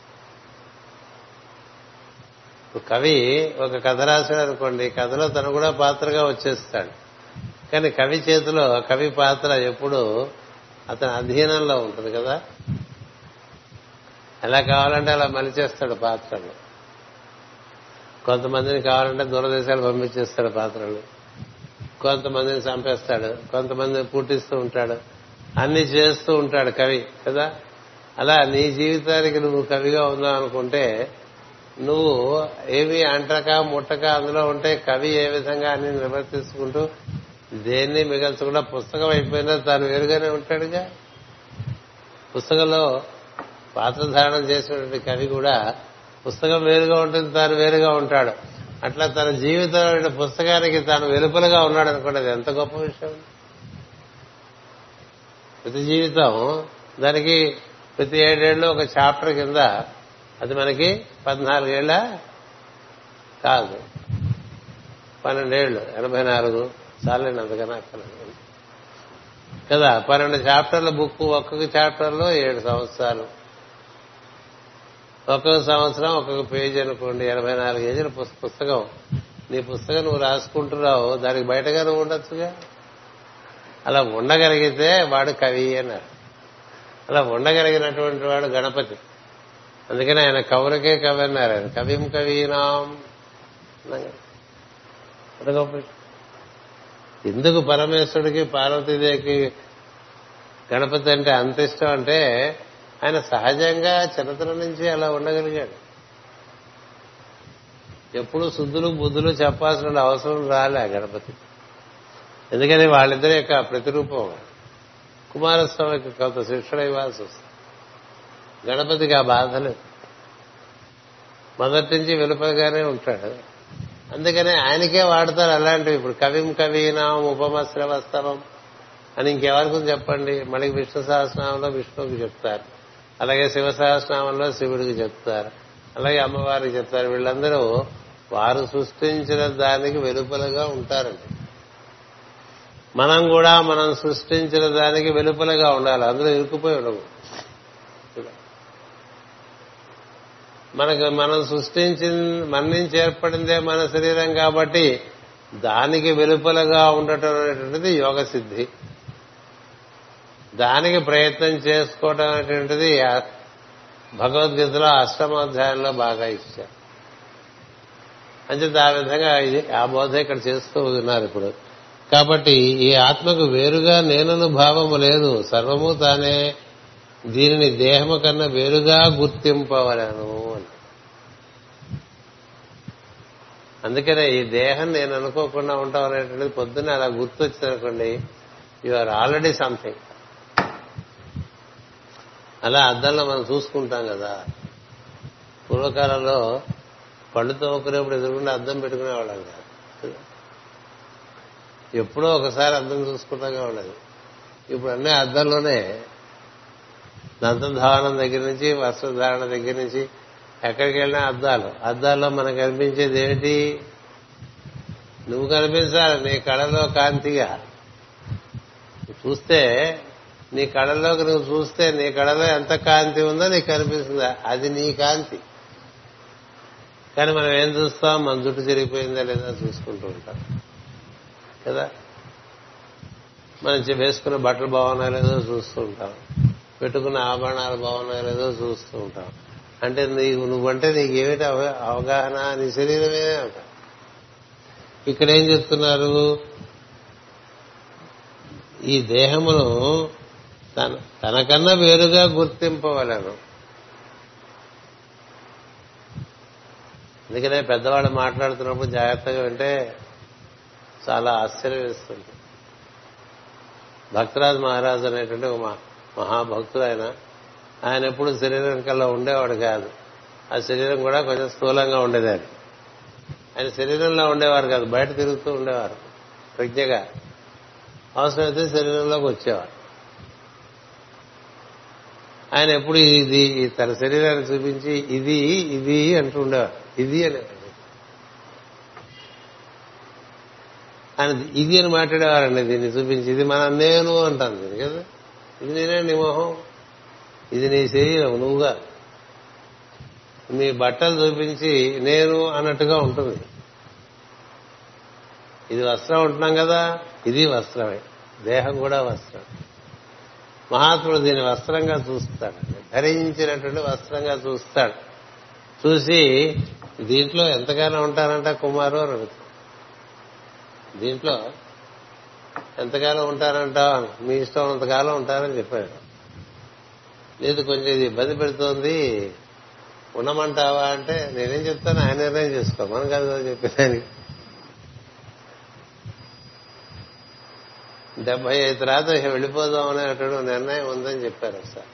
కవి ఒక కథ రాశాడు అనుకోండి కథలో తను కూడా పాత్రగా వచ్చేస్తాడు కానీ కవి చేతిలో కవి పాత్ర ఎప్పుడు అతని అధీనంలో ఉంటుంది కదా ఎలా కావాలంటే అలా మలిచేస్తాడు పాత్రలు కొంతమందిని కావాలంటే దూరదేశాలు పంపించేస్తాడు పాత్రలు కొంతమందిని చంపేస్తాడు కొంతమందిని పుట్టిస్తూ ఉంటాడు అన్ని చేస్తూ ఉంటాడు కవి కదా అలా నీ జీవితానికి నువ్వు కవిగా ఉందాం అనుకుంటే నువ్వు ఏమి అంటక ముట్టక అందులో ఉంటే కవి ఏ విధంగా అన్ని నిర్వర్తించుకుంటూ దేన్ని మిగల్చకుండా పుస్తకం అయిపోయినా తాను వేరుగానే ఉంటాడుగా పుస్తకంలో పాత్రధారణం చేసినటువంటి కవి కూడా పుస్తకం వేరుగా ఉంటుంది తాను వేరుగా ఉంటాడు అట్లా తన జీవితంలో పుస్తకానికి తాను వెలుపలుగా ఉన్నాడు అనుకోండి అది ఎంత గొప్ప విషయం ప్రతి జీవితం దానికి ప్రతి ఏడేళ్ళు ఒక చాప్టర్ కింద అది మనకి పద్నాలుగేళ్ల కాదు పన్నెండేళ్లు ఎనభై నాలుగు చాలండి అంతకన్నా అక్కర్లేదు కదా పన్నెండు చాప్టర్ల బుక్ ఒక్కొక్క చాప్టర్లో ఏడు సంవత్సరాలు ఒక్కొక్క సంవత్సరం ఒక్కొక్క పేజీ అనుకోండి ఎనభై నాలుగు పేజీల పుస్తకం నీ పుస్తకం నువ్వు రాసుకుంటున్నావు దానికి బయటగా నువ్వు ఉండొచ్చుగా అలా ఉండగలిగితే వాడు కవి అన్నారు అలా ఉండగలిగినటువంటి వాడు గణపతి అందుకని ఆయన కవులకే కవి అన్నారు ఆయన కవిం కవీనాం ఎందుకు పరమేశ్వరుడికి పార్వతీదేవికి గణపతి అంటే అంత ఇష్టం అంటే ఆయన సహజంగా చిన్నతనం నుంచి అలా ఉండగలిగాడు ఎప్పుడు శుద్ధులు బుద్ధులు చెప్పాల్సిన అవసరం రాలే గణపతి ఎందుకని వాళ్ళిద్దరి యొక్క ప్రతిరూపం కుమారస్వామికి కొంత శిక్షణ ఇవ్వాల్సి వస్తుంది గణపతికి ఆ బాధ లేదు మొదటి నుంచి వెలుపగానే ఉంటాడు అందుకనే ఆయనకే వాడతారు అలాంటివి ఇప్పుడు కవిం కవీనాం ఉపమశ్రవస్తవం అని ఇంకెవరికి చెప్పండి మళ్ళీ విష్ణు సహస్రనామంలో విష్ణువుకి చెప్తారు అలాగే శివ సహస్రనామంలో శివుడికి చెప్తారు అలాగే అమ్మవారికి చెప్తారు వీళ్ళందరూ వారు సృష్టించిన దానికి వెలుపలగా ఉంటారండి మనం కూడా మనం సృష్టించిన దానికి వెలుపలగా ఉండాలి అందులో ఇరుక్కుపోయి ఉండవు మనకు మనం సృష్టించి మన నుంచి ఏర్పడిందే మన శరీరం కాబట్టి దానికి వెలుపలగా ఉండటం అనేటువంటిది యోగ సిద్ధి దానికి ప్రయత్నం చేసుకోవటం అనేటువంటిది భగవద్గీతలో అష్టమాధ్యాయంలో బాగా ఇచ్చారు అంచేత ఆ విధంగా ఆ బోధ ఇక్కడ చేస్తూ ఉన్నారు ఇప్పుడు కాబట్టి ఈ ఆత్మకు వేరుగా నేనను భావము లేదు సర్వము తానే దీనిని దేహము కన్నా వేరుగా గుర్తింపవలను అని అందుకనే ఈ దేహం నేను అనుకోకుండా ఉంటాం అనేటువంటిది పొద్దున్న అలా గుర్తొచ్చిందనుకోండి యు ఆర్ ఆల్రెడీ సంథింగ్ అలా అద్దంలో మనం చూసుకుంటాం కదా పూర్వకాలంలో పళ్ళు తోముకునేప్పుడు ఎదురుకుండా అద్దం పెట్టుకునేవాళ్ళం కాదు ఎప్పుడో ఒకసారి అద్దం చూసుకుంటాగా ఉండదు ఇప్పుడు అన్నీ అద్దంలోనే దంతధావనం దగ్గర నుంచి వస్త్రధారణ దగ్గర నుంచి ఎక్కడికి వెళ్ళినా అద్దాలు అద్దాల్లో మనకు కనిపించేది ఏమిటి నువ్వు కనిపించాలి నీ కళలో కాంతిగా చూస్తే నీ కళలోకి నువ్వు చూస్తే నీ కళలో ఎంత కాంతి ఉందో నీకు కనిపిస్తుందా అది నీ కాంతి కానీ మనం ఏం చూస్తాం మన జుట్టు జరిగిపోయిందా లేదా చూసుకుంటూ ఉంటాం కదా మనం వేసుకున్న బట్టలు బాగున్నాయో లేదో చూస్తూ ఉంటాం పెట్టుకున్న ఆభరణాలు బాగున్నాయో లేదో చూస్తూ ఉంటాం అంటే నీకు నువ్వంటే నీకు ఏమిటి అవగాహన నీ శరీరమే ఇక్కడ ఏం చెప్తున్నారు ఈ దేహమును తన తనకన్నా వేరుగా గుర్తింపవలను అందుకనే పెద్దవాళ్ళు మాట్లాడుతున్నప్పుడు జాగ్రత్తగా వింటే చాలా ఆశ్చర్యం వేస్తుంది భక్తరాజ్ మహారాజు అనేటువంటి ఒక మహాభక్తుడు ఆయన ఆయన ఎప్పుడు శరీరం కల్లా ఉండేవాడు కాదు ఆ శరీరం కూడా కొంచెం స్థూలంగా ఉండేది ఆయన ఆయన శరీరంలో ఉండేవారు కాదు బయట తిరుగుతూ ఉండేవారు ప్రజ్ఞగా అవసరమైతే శరీరంలోకి వచ్చేవారు ఆయన ఎప్పుడు ఇది తన శరీరాన్ని చూపించి ఇది ఇది అంటూ ఉండేవారు ఇది అనేవారు ఆయన ఇది అని మాట్లాడేవారండి దీన్ని చూపించి ఇది మన నేను అంటాను దీన్ని కదా ఇది నేనే నీ మొహం ఇది నీ శరీరం నువ్వుగా నీ బట్టలు చూపించి నేను అన్నట్టుగా ఉంటుంది ఇది వస్త్రం ఉంటున్నాం కదా ఇది వస్త్రమే దేహం కూడా వస్త్రం మహాత్ముడు దీన్ని వస్త్రంగా చూస్తాడు ధరించినటువంటి వస్త్రంగా చూస్తాడు చూసి దీంట్లో ఎంతగానో ఉంటారంట కుమారు అని అడుగుతాడు దీంట్లో ఎంతకాలం ఉంటారంట మీ ఇష్టం ఉన్నంతకాలం ఉంటారని చెప్పాడు లేదు కొంచెం ఇది ఇబ్బంది పెడుతోంది ఉండమంటావా అంటే నేనేం చెప్తాను ఆయన నిర్ణయం చేసుకో మనం కాదు కదా చెప్పేదానికి డెబ్బై ఐదు తర్వాత వెళ్ళిపోదాం అనేటువంటి నిర్ణయం ఉందని చెప్పారు ఒకసారి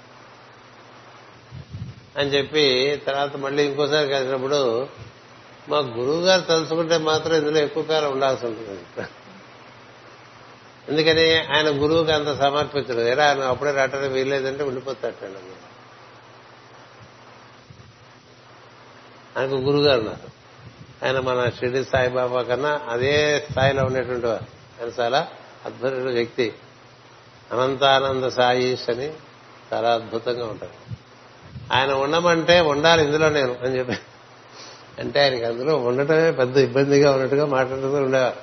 అని చెప్పి తర్వాత మళ్ళీ ఇంకోసారి కలిసినప్పుడు మా గురువు గారు తలుచుకుంటే మాత్రం ఇందులో ఎక్కువ కాలం ఉండాల్సి ఉంటుంది ఎందుకని ఆయన గురువుకి అంత సమర్పించడు ఎరా ఆయన అప్పుడే రావటం వీల్లేదంటే ఉండిపోతాడు ఆయనకు గురుగారు ఉన్నారు ఆయన మన షిరిడి సాయిబాబా కన్నా అదే స్థాయిలో ఉండేటువంటి వారు ఆయన చాలా అద్భుతమైన వ్యక్తి అనంతానంద సాయిష్ అని చాలా అద్భుతంగా ఉంటారు ఆయన ఉండమంటే ఉండాలి ఇందులో నేను అని చెప్పి అంటే ఆయనకి అందులో ఉండటమే పెద్ద ఇబ్బందిగా ఉన్నట్టుగా మాట్లాడుతూ ఉండేవారు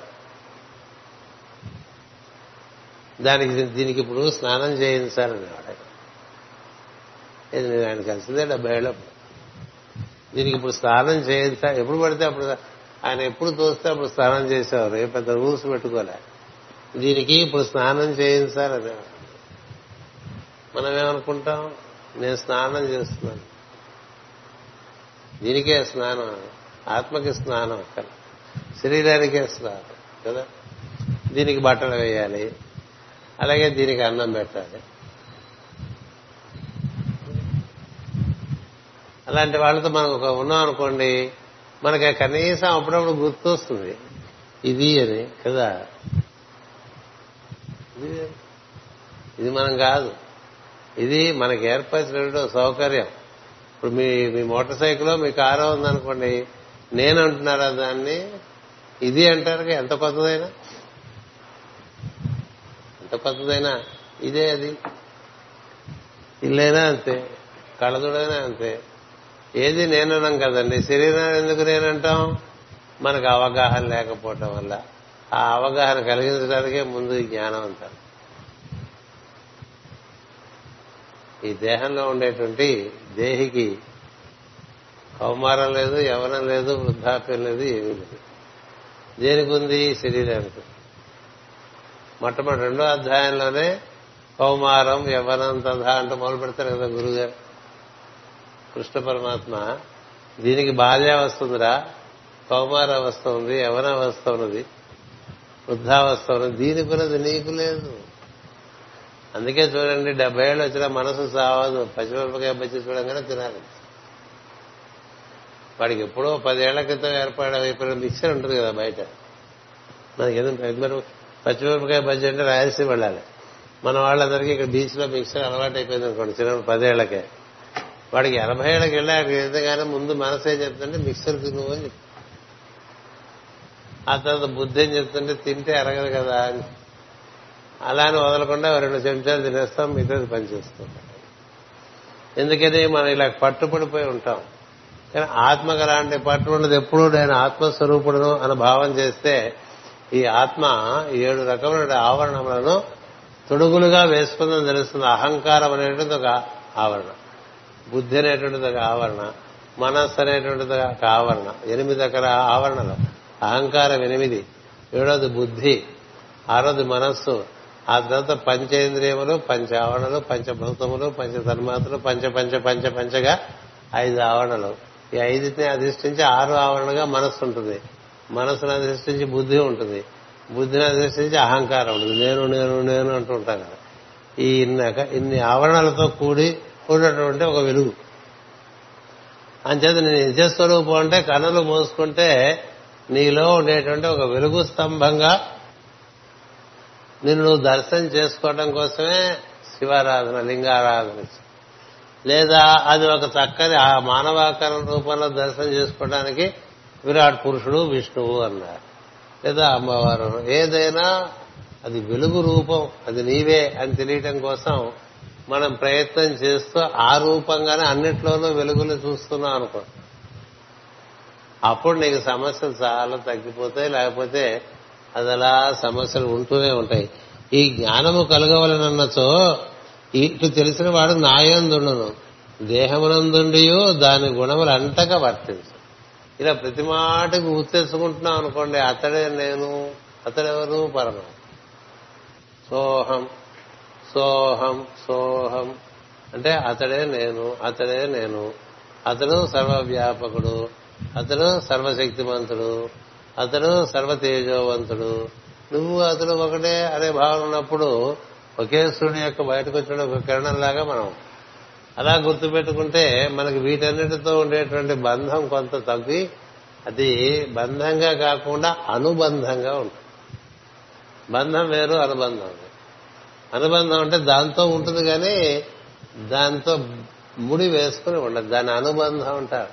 దానికి దీనికి ఇప్పుడు స్నానం చేయించాలనేవాడు ఇది నేను ఆయన కలిసిందే డెబ్బై ఏళ్ళప్పుడు దీనికి ఇప్పుడు స్నానం చేయించా ఎప్పుడు పడితే అప్పుడు ఆయన ఎప్పుడు తోస్తే అప్పుడు స్నానం చేసేవారు ఏ పెద్ద రూల్స్ పెట్టుకోలే దీనికి ఇప్పుడు స్నానం చేయించాలని మనం ఏమనుకుంటాం నేను స్నానం చేస్తున్నాను దీనికే స్నానం ఆత్మకి స్నానం అక్కడ శరీరానికే స్నానం కదా దీనికి బట్టలు వేయాలి అలాగే దీనికి అన్నం పెట్టాలి అలాంటి వాళ్ళతో మనం ఒక ఉన్నాం అనుకోండి మనకి కనీసం అప్పుడప్పుడు గుర్తొస్తుంది ఇది అని కదా ఇది మనం కాదు ఇది మనకి ఏర్పరిచినటువంటి సౌకర్యం ఇప్పుడు మీ మీ మోటార్ సైకిల్ మీ కారు ఉందనుకోండి నేను అంటున్నారా దాన్ని ఇది అంటారు ఎంత కొత్తదైనా ఎంత కొత్తదైనా ఇదే అది ఇల్లైనా అంతే కళదుడైనా అంతే ఏది నేననం కదండి శరీరం ఎందుకు నేనంటాం మనకు అవగాహన లేకపోవటం వల్ల ఆ అవగాహన కలిగించడానికే ముందు జ్ఞానం అంటారు ఈ దేహంలో ఉండేటువంటి దేహికి కౌమారం లేదు యవనం లేదు వృద్ధాప్యం లేదు ఏమీ లేదు దేనికి ఉంది శరీరానికి మొట్టమొదటి రెండో అధ్యాయంలోనే కౌమారం యవ్వనం తథా అంటూ మొదలు పెడతారు కదా గురుగారు కృష్ణ పరమాత్మ దీనికి బాల్యావస్థ ఉందిరా కౌమారావస్థ ఉంది యవనావస్థ ఉన్నది వృద్ధావస్థ ఉన్నది దీనికి ఉన్నది నీకు లేదు అందుకే చూడండి డెబ్బై ఏళ్ళు వచ్చినా మనసు సావదు పచ్చిమిరపకాయ బజ్జి చూడంగానే తినాలి వాడికి ఎప్పుడో పదేళ్ల క్రితం ఏర్పాటు అయిపోయిన మిక్సర్ ఉంటుంది కదా బయట మనకి ఎందుకు పచ్చిమిరపకాయ బజ్జి అంటే రాయలసీమ వెళ్ళాలి మన వాళ్ళందరికీ ఇక్కడ బీచ్ లో మిక్సర్ అలవాటు అయిపోయింది అనుకోండి చిన్నప్పుడు పదేళ్లకే వాడికి ఎనభై ఏళ్ళకి వెళ్ళాక ఎందుకైనా ముందు మనసు ఏం చెప్తుంటే మిక్సర్ తిను అని చెప్తుంది ఆ తర్వాత బుద్ధి ఏం చెప్తుంటే తింటే అరగదు కదా అని అలా అని వదలకుండా రెండు చెంచాలు తినేస్తాం మిగతాది పనిచేస్తాం ఎందుకని మనం ఇలా పట్టుపడిపోయి ఉంటాం కానీ ఆత్మకు అలాంటి పట్టు ఉండదు ఎప్పుడు నేను ఆత్మస్వరూపుడును అని భావం చేస్తే ఈ ఆత్మ ఏడు రకముల ఆవరణములను తొడుగులుగా వేసుకుందని తెలుస్తుంది అహంకారం అనేటువంటిది ఒక ఆవరణ బుద్ధి అనేటువంటిది ఒక ఆవరణ మనస్సు అనేటువంటిది ఒక ఆవరణ ఎనిమిది రకాల ఆవరణలు అహంకారం ఎనిమిది ఏడోది బుద్ధి ఆరోది మనస్సు ఆ తర్వాత పంచేంద్రియములు పంచ ఆవరణలు పంచభూతములు పంచ ధర్మాతులు పంచ పంచ పంచ పంచగా ఐదు ఆవరణలు ఈ ఐదుని అధిష్ఠించి ఆరు ఆవరణగా మనస్సు ఉంటుంది మనస్సును అధిష్ఠించి బుద్ధి ఉంటుంది బుద్ధిని అధిష్ఠించి అహంకారం ఉంటుంది నేను నేను నేను అంటూ ఉంటాం కదా ఈ ఇన్నాక ఇన్ని ఆవరణలతో కూడి కూడినటువంటి ఒక వెలుగు అంచేత నేను నిజస్వరూపం అంటే కన్నులు మోసుకుంటే నీలో ఉండేటువంటి ఒక వెలుగు స్తంభంగా నిన్ను నువ్వు దర్శనం చేసుకోవడం కోసమే శివారాధన లింగారాధన లేదా అది ఒక చక్కని ఆ మానవాకారం రూపంలో దర్శనం చేసుకోవడానికి విరాట్ పురుషుడు విష్ణువు అన్నారు లేదా అమ్మవారు ఏదైనా అది వెలుగు రూపం అది నీవే అని తెలియటం కోసం మనం ప్రయత్నం చేస్తూ ఆ రూపంగానే అన్నిట్లోనూ వెలుగులు చూస్తున్నాం అనుకో అప్పుడు నీకు సమస్యలు చాలా తగ్గిపోతాయి లేకపోతే అది అలా సమస్యలు ఉంటూనే ఉంటాయి ఈ జ్ఞానము కలగవలనన్నచో ఇటు తెలిసిన వాడు నాయందుండును దేహమునందుండియో దాని గుణములు అంతగా వర్తించు ఇలా ప్రతి మాటకు గుర్తెచ్చుకుంటున్నాం అనుకోండి అతడే నేను అతడెవరు పరమ సోహం సోహం సోహం అంటే అతడే నేను అతడే నేను అతడు సర్వవ్యాపకుడు అతడు సర్వశక్తిమంతుడు అతడు సర్వతేజోవంతుడు నువ్వు అతడు ఒకటే అనే భావన ఉన్నప్పుడు ఒకే సూర్యుని యొక్క బయటకు వచ్చిన ఒక కిరణంలాగా మనం అలా గుర్తుపెట్టుకుంటే మనకి వీటన్నిటితో ఉండేటువంటి బంధం కొంత తగ్గి అది బంధంగా కాకుండా అనుబంధంగా ఉంటుంది బంధం వేరు అనుబంధం వేరు. అనుబంధం అంటే దాంతో ఉంటుంది కానీ దాంతో ముడి వేసుకుని ఉండదు దాని అనుబంధం అంటారు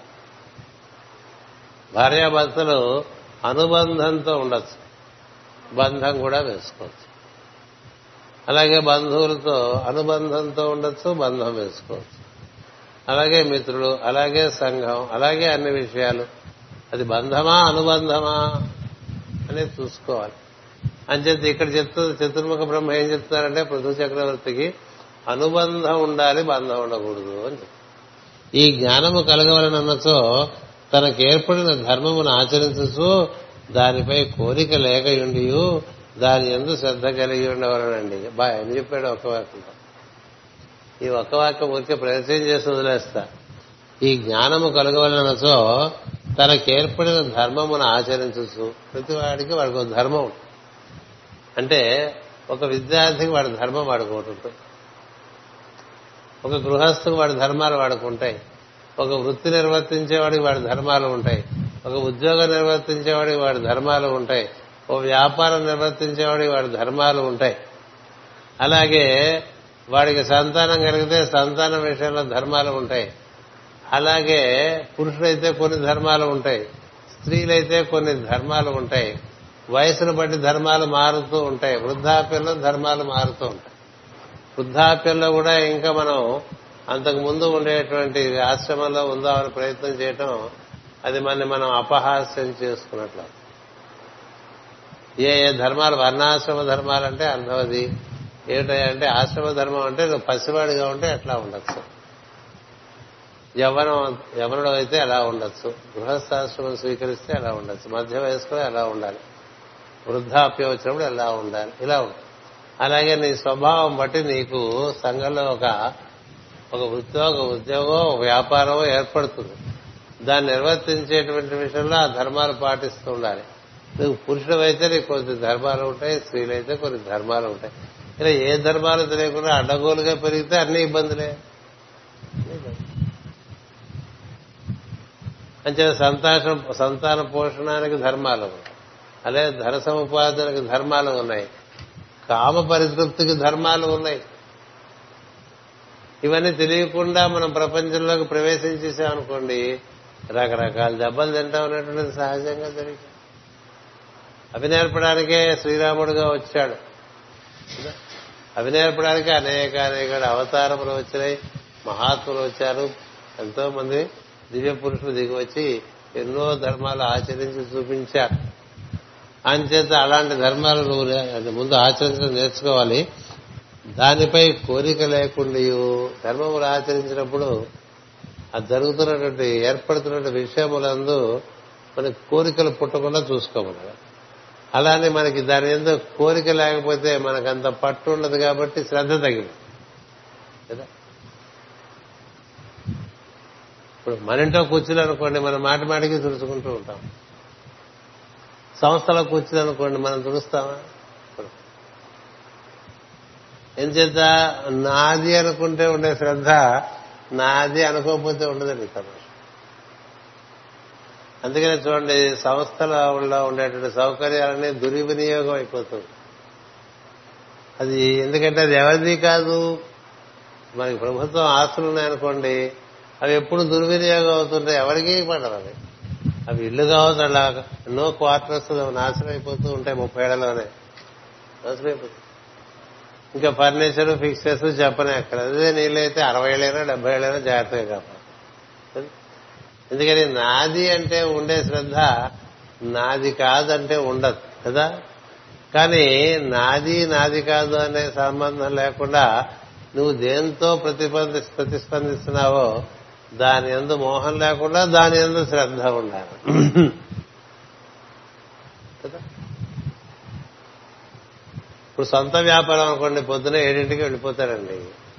భార్యాభర్తలు అనుబంధంతో ఉండొచ్చు బంధం కూడా వేసుకోవచ్చు అలాగే బంధువులతో అనుబంధంతో ఉండొచ్చు బంధం వేసుకోవచ్చు అలాగే మిత్రులు అలాగే సంఘం అలాగే అన్ని విషయాలు అది బంధమా అనుబంధమా అనేది చూసుకోవాలి అంచేత ఇక్కడ చెప్తుంది చతుర్ముఖ బ్రహ్మ ఏం చెప్తున్నారంటే పృథు చక్రవర్తికి అనుబంధం ఉండాలి బంధం ఉండకూడదు అని చెప్తారు ఈ జ్ఞానము కలగవలనన్నచో తనకు ఏర్పడిన ధర్మమును ఆచరించచ్చు దానిపై కోరిక లేకయుండి దాని ఎందు శ్రద్ధ కలిగి ఉండవలనండి బా అని చెప్పాడు ఒక వాక్యంలో ఈ ఒక్క వాక్యం ఊరికే ప్రయత్నం చేసి వదిలేస్తా ఈ జ్ఞానము కలగవలనచో తనకేర్పడిన ధర్మమును ఆచరించచ్చు ప్రతి వాడికి వాడికి ఒక ధర్మం ఉంటుంది అంటే ఒక విద్యార్థికి వాడి ధర్మం వాడుకోవటం ఉంటుంది ఒక గృహస్థుకు వాడి ధర్మాలు వాడుకుంటాయి ఒక వృత్తి నిర్వర్తించేవాడికి వాడి ధర్మాలు ఉంటాయి ఒక ఉద్యోగం నిర్వర్తించేవాడికి వాడి ధర్మాలు ఉంటాయి ఓ వ్యాపారం నిర్వర్తించేవాడికి వాడి ధర్మాలు ఉంటాయి అలాగే వాడికి సంతానం కలిగితే సంతానం విషయంలో ధర్మాలు ఉంటాయి అలాగే పురుషులైతే కొన్ని ధర్మాలు ఉంటాయి స్త్రీలైతే కొన్ని ధర్మాలు ఉంటాయి వయసును బట్టి ధర్మాలు మారుతూ ఉంటాయి వృద్ధాప్యంలో ధర్మాలు మారుతూ ఉంటాయి వృద్ధాప్యంలో కూడా ఇంకా మనం అంతకు ముందు ఉండేటువంటి ఆశ్రమంలో ఉందామని ప్రయత్నం చేయటం అది మన మనం అపహాస్యం చేసుకున్నట్లు ఏ ఏ ధర్మాలు వర్ణాశ్రమ ధర్మాలు అంటే అర్థం అది ఏమిటంటే ఆశ్రమ ధర్మం అంటే నువ్వు పసివాడిగా ఉంటే ఎట్లా ఉండొచ్చు యవ్వనం యవనుడు అయితే ఎలా ఉండొచ్చు గృహస్థాశ్రమం స్వీకరిస్తే ఎలా ఉండొచ్చు మధ్య వయస్కులో ఎలా ఉండాలి వృద్ధాప్యం వచ్చినప్పుడు ఎలా ఉండాలి ఇలా ఉంటుంది అలాగే నీ స్వభావం బట్టి నీకు సంఘంలో ఒక ఒక ఉద్యోగ ఉద్యోగం ఒక వ్యాపారం ఏర్పడుతుంది దాన్ని నిర్వర్తించేటువంటి విషయంలో ఆ ధర్మాలు పాటిస్తూ ఉండాలి నువ్వు పురుషుడైతే నీకు కొన్ని ధర్మాలు ఉంటాయి స్త్రీలైతే కొన్ని ధర్మాలు ఉంటాయి ఇలా ఏ ధర్మాలు తెలియకుండా అడ్డగోలుగా పెరిగితే అన్ని ఇబ్బందులే అంటే సంతానం సంతాన పోషణానికి ధర్మాలు ఉన్నాయి అలాగే ధన సముపార్జనకి ధర్మాలు ఉన్నాయి కామ పరితృప్తికి ధర్మాలు ఉన్నాయి ఇవన్నీ తెలియకుండా మనం ప్రపంచంలోకి ప్రవేశించేసామనుకోండి రకరకాల దెబ్బలు తింటాం అనేటువంటిది సహజంగా జరిగింది అవి నేర్పడానికే శ్రీరాముడుగా వచ్చాడు అవి నేర్పడానికి అనేక అనేక అవతారములు వచ్చినాయి మహాత్ములు వచ్చారు ఎంతో మంది దివ్య పురుషులు దిగి వచ్చి ఎన్నో ధర్మాలు ఆచరించి చూపించారు అంచేత అలాంటి ధర్మాలు నువ్వు నే- ముందు ఆచరించడం నేర్చుకోవాలి దానిపై కోరిక లేకుండా ధర్మములు ఆచరించినప్పుడు అది జరుగుతున్నటువంటి ఏర్పడుతున్నటువంటి విషయములందు మనకి కోరికలు పుట్టకుండా చూసుకోమన్నారు అలానే మనకి దాని ఎందుకు కోరిక లేకపోతే మనకు అంత పట్టు ఉండదు కాబట్టి శ్రద్ధ తగ్గింది కదా ఇప్పుడు మన ఇంట్లో కూర్చుని అనుకోండి మనం మాటి మాటికి తుడుచుకుంటూ ఉంటాం సంస్థలో కూర్చుని అనుకోండి మనం తుడుస్తామా ఎంచేత నాది అనుకుంటే ఉండే శ్రద్ధ నాది అనుకోకపోతే ఉండదండి తమాష అందుకనే చూడండి సంస్థలలో ఉండేటువంటి సౌకర్యాలన్నీ దుర్వినియోగం అయిపోతుంది అది ఎందుకంటే అది ఎవరిది కాదు మనకి ప్రభుత్వం ఆస్తులు ఉన్నాయనుకోండి అవి ఎప్పుడు దుర్వినియోగం అవుతుంటాయి ఎవరికి పడరు అవి అవి ఇల్లు కావచ్చు అలా ఎన్నో క్వార్టర్స్ నాశనం అయిపోతూ ఉంటాయి ముప్పై ఏళ్లలోనే నాశనం అయిపోతుంది ఇంకా ఫర్నిచర్ ఫిక్చర్స్ చెప్పనే అక్కడ అదే నీళ్ళైతే అరవై ఏళ్ళైనా డెబ్బై ఏళ్ళైనా జాగ్రత్తగా కాపాడు ఎందుకని నాది అంటే ఉండే శ్రద్ధ నాది కాదంటే ఉండదు కదా కానీ నాది నాది కాదు అనే సంబంధం లేకుండా నువ్వు దేంతో ప్రతిబంధి ప్రతిస్పందిస్తున్నావో దాని ఎందు మోహం లేకుండా దాని ఎందు శ్రద్ధ ఉండాలి కదా ఇప్పుడు సొంత వ్యాపారం అనుకోండి పొద్దున ఏడింటికి వెళ్ళిపోతాడండి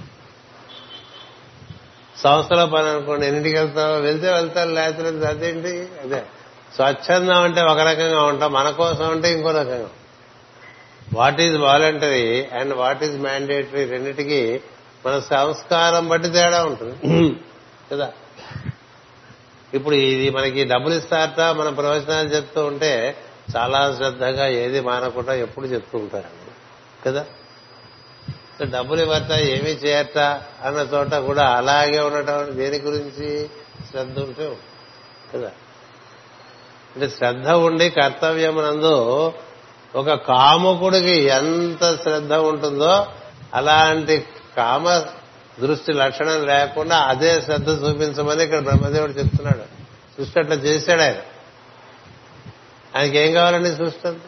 సంస్థలో పని అనుకోండి ఎన్నింటికి వెళ్తావు వెళ్తే వెళ్తారు లేకపోతే అదేంటి అదే స్వచ్ఛందం అంటే ఒక రకంగా ఉంటాం మన కోసం అంటే ఇంకో రకంగా what is voluntary and what is mandatory రెండింటికి మన సంస్కారం బట్టి తేడా ఉంటుంది కదా ఇప్పుడు ఇది మనకి డబ్బులు ఇస్తారట మన ప్రవచనాలు చెప్తూ ఉంటే చాలా శ్రద్ధగా ఏది మానకుండా ఎప్పుడు చెప్తూ ఉంటారండి కదా సో డబ్బులు ఇవ్వట ఏమీ చేయట అన్న చోట కూడా అలాగే ఉండటం దేని గురించి శ్రద్ధ ఉంటే ఉంటుంది. కదా అంటే శ్రద్ధ ఉండి కర్తవ్యమునందు ఒక కాముకుడికి ఎంత శ్రద్ధ ఉంటుందో అలాంటి కామ దృష్టి లక్షణం లేకుండా అదే శ్రద్ధ చూపించమని ఇక్కడ బ్రహ్మదేవుడు చెప్తున్నాడు సృష్టి అట్లా చేశాడు ఆయన ఆయనకి ఏం కావాలండి సృష్టి అంతా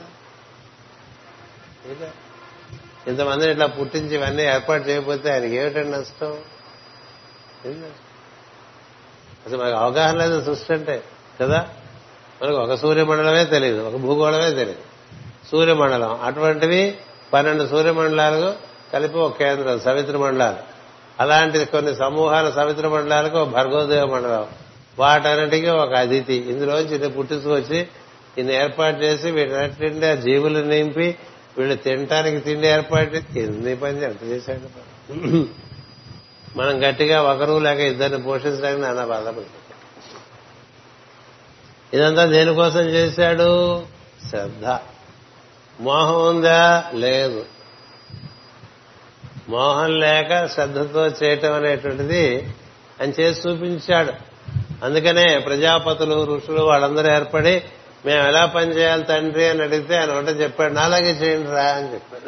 ఏదో. ఇంతమందిని ఇట్లా పుట్టించి ఇవన్నీ ఏర్పాటు చేయకపోతే ఆయనకి ఏమిటండి నష్టం ఏం నష్టం? అసలు మనకు అవగాహన లేదు సృష్టి అంటే కదా మనకు ఒక సూర్యమండలమే తెలియదు ఒక భూగోళమే తెలియదు సూర్యమండలం అటువంటివి పన్నెండు సూర్యమండలాలకు కలిపి ఒక కేంద్రం సవిత్ర మండలాలు అలాంటి కొన్ని సమూహాల సవిత్ర మండలాలకు ఒక భర్గోదేవ మండలం వాటన్నిటికీ ఒక అతిథి ఇందులోంచి ఇన్ని పుట్టించుకొచ్చి ఇన్ని ఏర్పాటు చేసి వీటన్నింటి ఆ జీవులు నింపి వీళ్ళు తినటానికి తిండి ఏర్పాటు చేసి ఎన్ని పని ఎంత చేశాడు మనం గట్టిగా ఒకరు లేక ఇద్దరిని పోషించడానికి నానా బాధపడుతుంది ఇదంతా దేనికోసం చేశాడు శ్రద్ధ మోహం ఉందా లేదు మోహం లేక శ్రద్ధతో చేయటం అనేటువంటిది అని చేసి చూపించాడు అందుకనే ప్రజాపతులు ఋషులు వాళ్ళందరూ ఏర్పడి మేము ఎలా పనిచేయాలి తండ్రి అని అడిగితే ఆయన ఒకటే చెప్పాడు నాలాగే చేయండి రా అని చెప్పాడు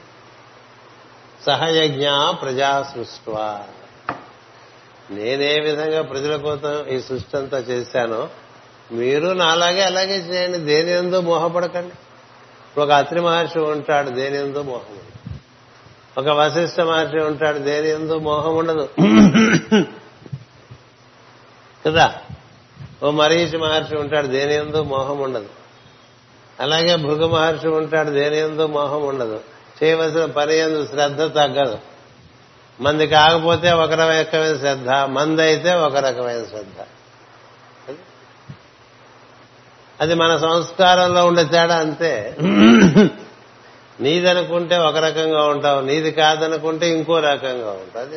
సహయజ్ఞ ప్రజా సృష్వా నేనే విధంగా ప్రజల కోసం ఈ సృష్టి అంతా చేశానో మీరు నాలాగే అలాగే చేయండి దేని ఎందో మోహపడకండి ఒక అత్రి మహర్షి ఉంటాడు దేని ఎందో మోహం ఉండదు ఒక వశిష్ఠ మహర్షి ఉంటాడు దేని ఎందు మోహం ఉండదు కదా ఓ మరీషి మహర్షి ఉంటాడు దేని ఎందు మోహం ఉండదు అలాగే భృగ మహర్షి ఉంటాడు దేని ఎందు మోహం ఉండదు చేయవలసిన పని ఎందు శ్రద్ధ తగ్గదు మంది కాకపోతే ఒక రకమైన శ్రద్ధ మంది అయితే ఒక రకమైన శ్రద్ధ అది మన సంస్కారంలో ఉండే తేడా అంతే నీదనుకుంటే ఒక రకంగా ఉంటావు నీది కాదనుకుంటే ఇంకో రకంగా ఉంటుంది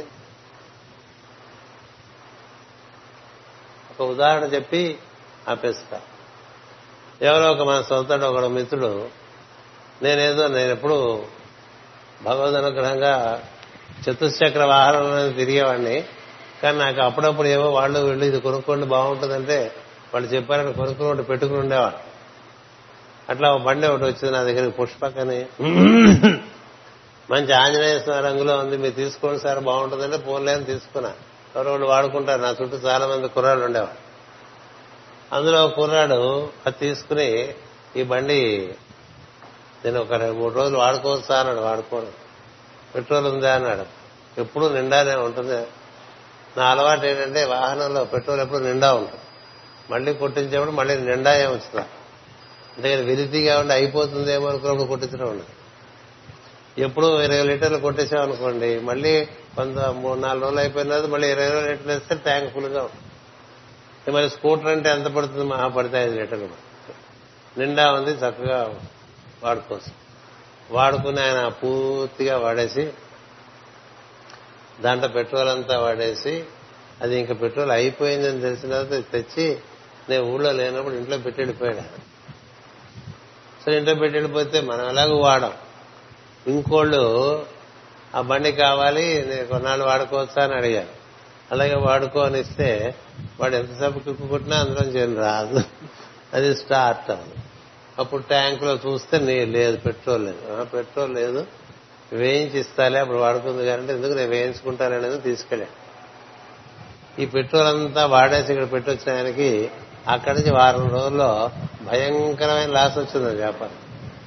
ఒక ఉదాహరణ చెప్పి ఆపేస్తా ఎవరో ఒక మన సొంతడు ఒక మిత్రుడు నేనేదో నేను ఎప్పుడు భగవద్ అనుగ్రహంగా చతుశ్చక్ర వాహనంలో తిరిగేవాడిని కానీ నాకు అప్పుడప్పుడు ఏమో వాళ్ళు వీళ్ళు ఇది కొనుక్కోండి బాగుంటుందంటే వాళ్ళు చెప్పారని కొనుక్కుని ఒకటి పెట్టుకుని ఉండేవాడు అట్లా ఒక బండి ఒకటి వచ్చింది నా దగ్గరికి పుష్పకని మంచి ఆంజనేయ స్వామి రంగులో ఉంది మీరు తీసుకోండి సార్ బాగుంటుందంటే ఫోన్లేని తీసుకున్నా ఎవరో వాళ్ళు వాడుకుంటారు నా చుట్టూ చాలా మంది కుర్రాళ్ళు ఉండేవాడు అందులో ఒక కుర్రాడు అది తీసుకుని ఈ బండి నేను ఒక రెండు మూడు రోజులు వాడుకోవచ్చా అన్నాడు వాడుకోను పెట్రోల్ ఉందా అన్నాడు ఎప్పుడు నిండానే ఉంటుంది నా అలవాటు ఏంటంటే వాహనంలో పెట్రోల్ ఎప్పుడు నిండా ఉంటుంది మళ్ళీ కొట్టించేప్పుడు మళ్ళీ నిండా ఏమొచ్చుతా అంతేగాని విరితిగా ఉండి అయిపోతుందేమో అనుకున్నప్పుడు కొట్టించడం ఉండదు ఎప్పుడు ఇరవై లీటర్లు కొట్టేసామనుకోండి మళ్ళీ కొంత మూడు నాలుగు రోజులు అయిపోయిన తర్వాత మళ్ళీ ఇరవై ఇరవై లీటర్లు వేస్తే ట్యాంక్ ఫుల్గా ఉంటుంది మరి స్కూటర్ అంటే ఎంత పడుతుంది మహా పడితే ఐదు లీటర్లు నిండా ఉంది చక్కగా వాడుకోవచ్చు వాడుకుని ఆయన పూర్తిగా వాడేసి దాంట్లో పెట్రోల్ అంతా వాడేసి అది ఇంకా పెట్రోల్ అయిపోయిందని తెలిసిన తర్వాత తెచ్చి నేను ఊళ్ళో లేనప్పుడు ఇంట్లో పెట్టి వెళ్ళిపోయాడు ఆయన. సరే ఇంట్లో పెట్టి వెళ్ళిపోతే మనం ఎలాగో వాడం ఇంకోళ్ళు ఆ బండి కావాలి నేను కొన్నాళ్ళు వాడుకోవచ్చా అని అడిగారు అలాగే వాడుకో అని ఇస్తే వాడు ఎంతసేపు కిక్కు కొట్టినా అందులో ఏం రాదు అది స్టార్ట్ అవ్వదు అప్పుడు ట్యాంక్ లో చూస్తే నీ లేదు పెట్రోల్ లేదు ఆ, పెట్రోల్ లేదు వేయించి ఇస్తాలే అప్పుడు వాడుకుంది కానీ ఎందుకు నేను వేయించుకుంటాననేది తీసుకెళ్ళాను ఈ పెట్రోల్ అంతా వాడేసి ఇక్కడ పెట్టొచ్చిన ఆయనకి అక్కడి నుంచి వారం రోజుల్లో భయంకరమైన లాస్ వచ్చింది వ్యాపారం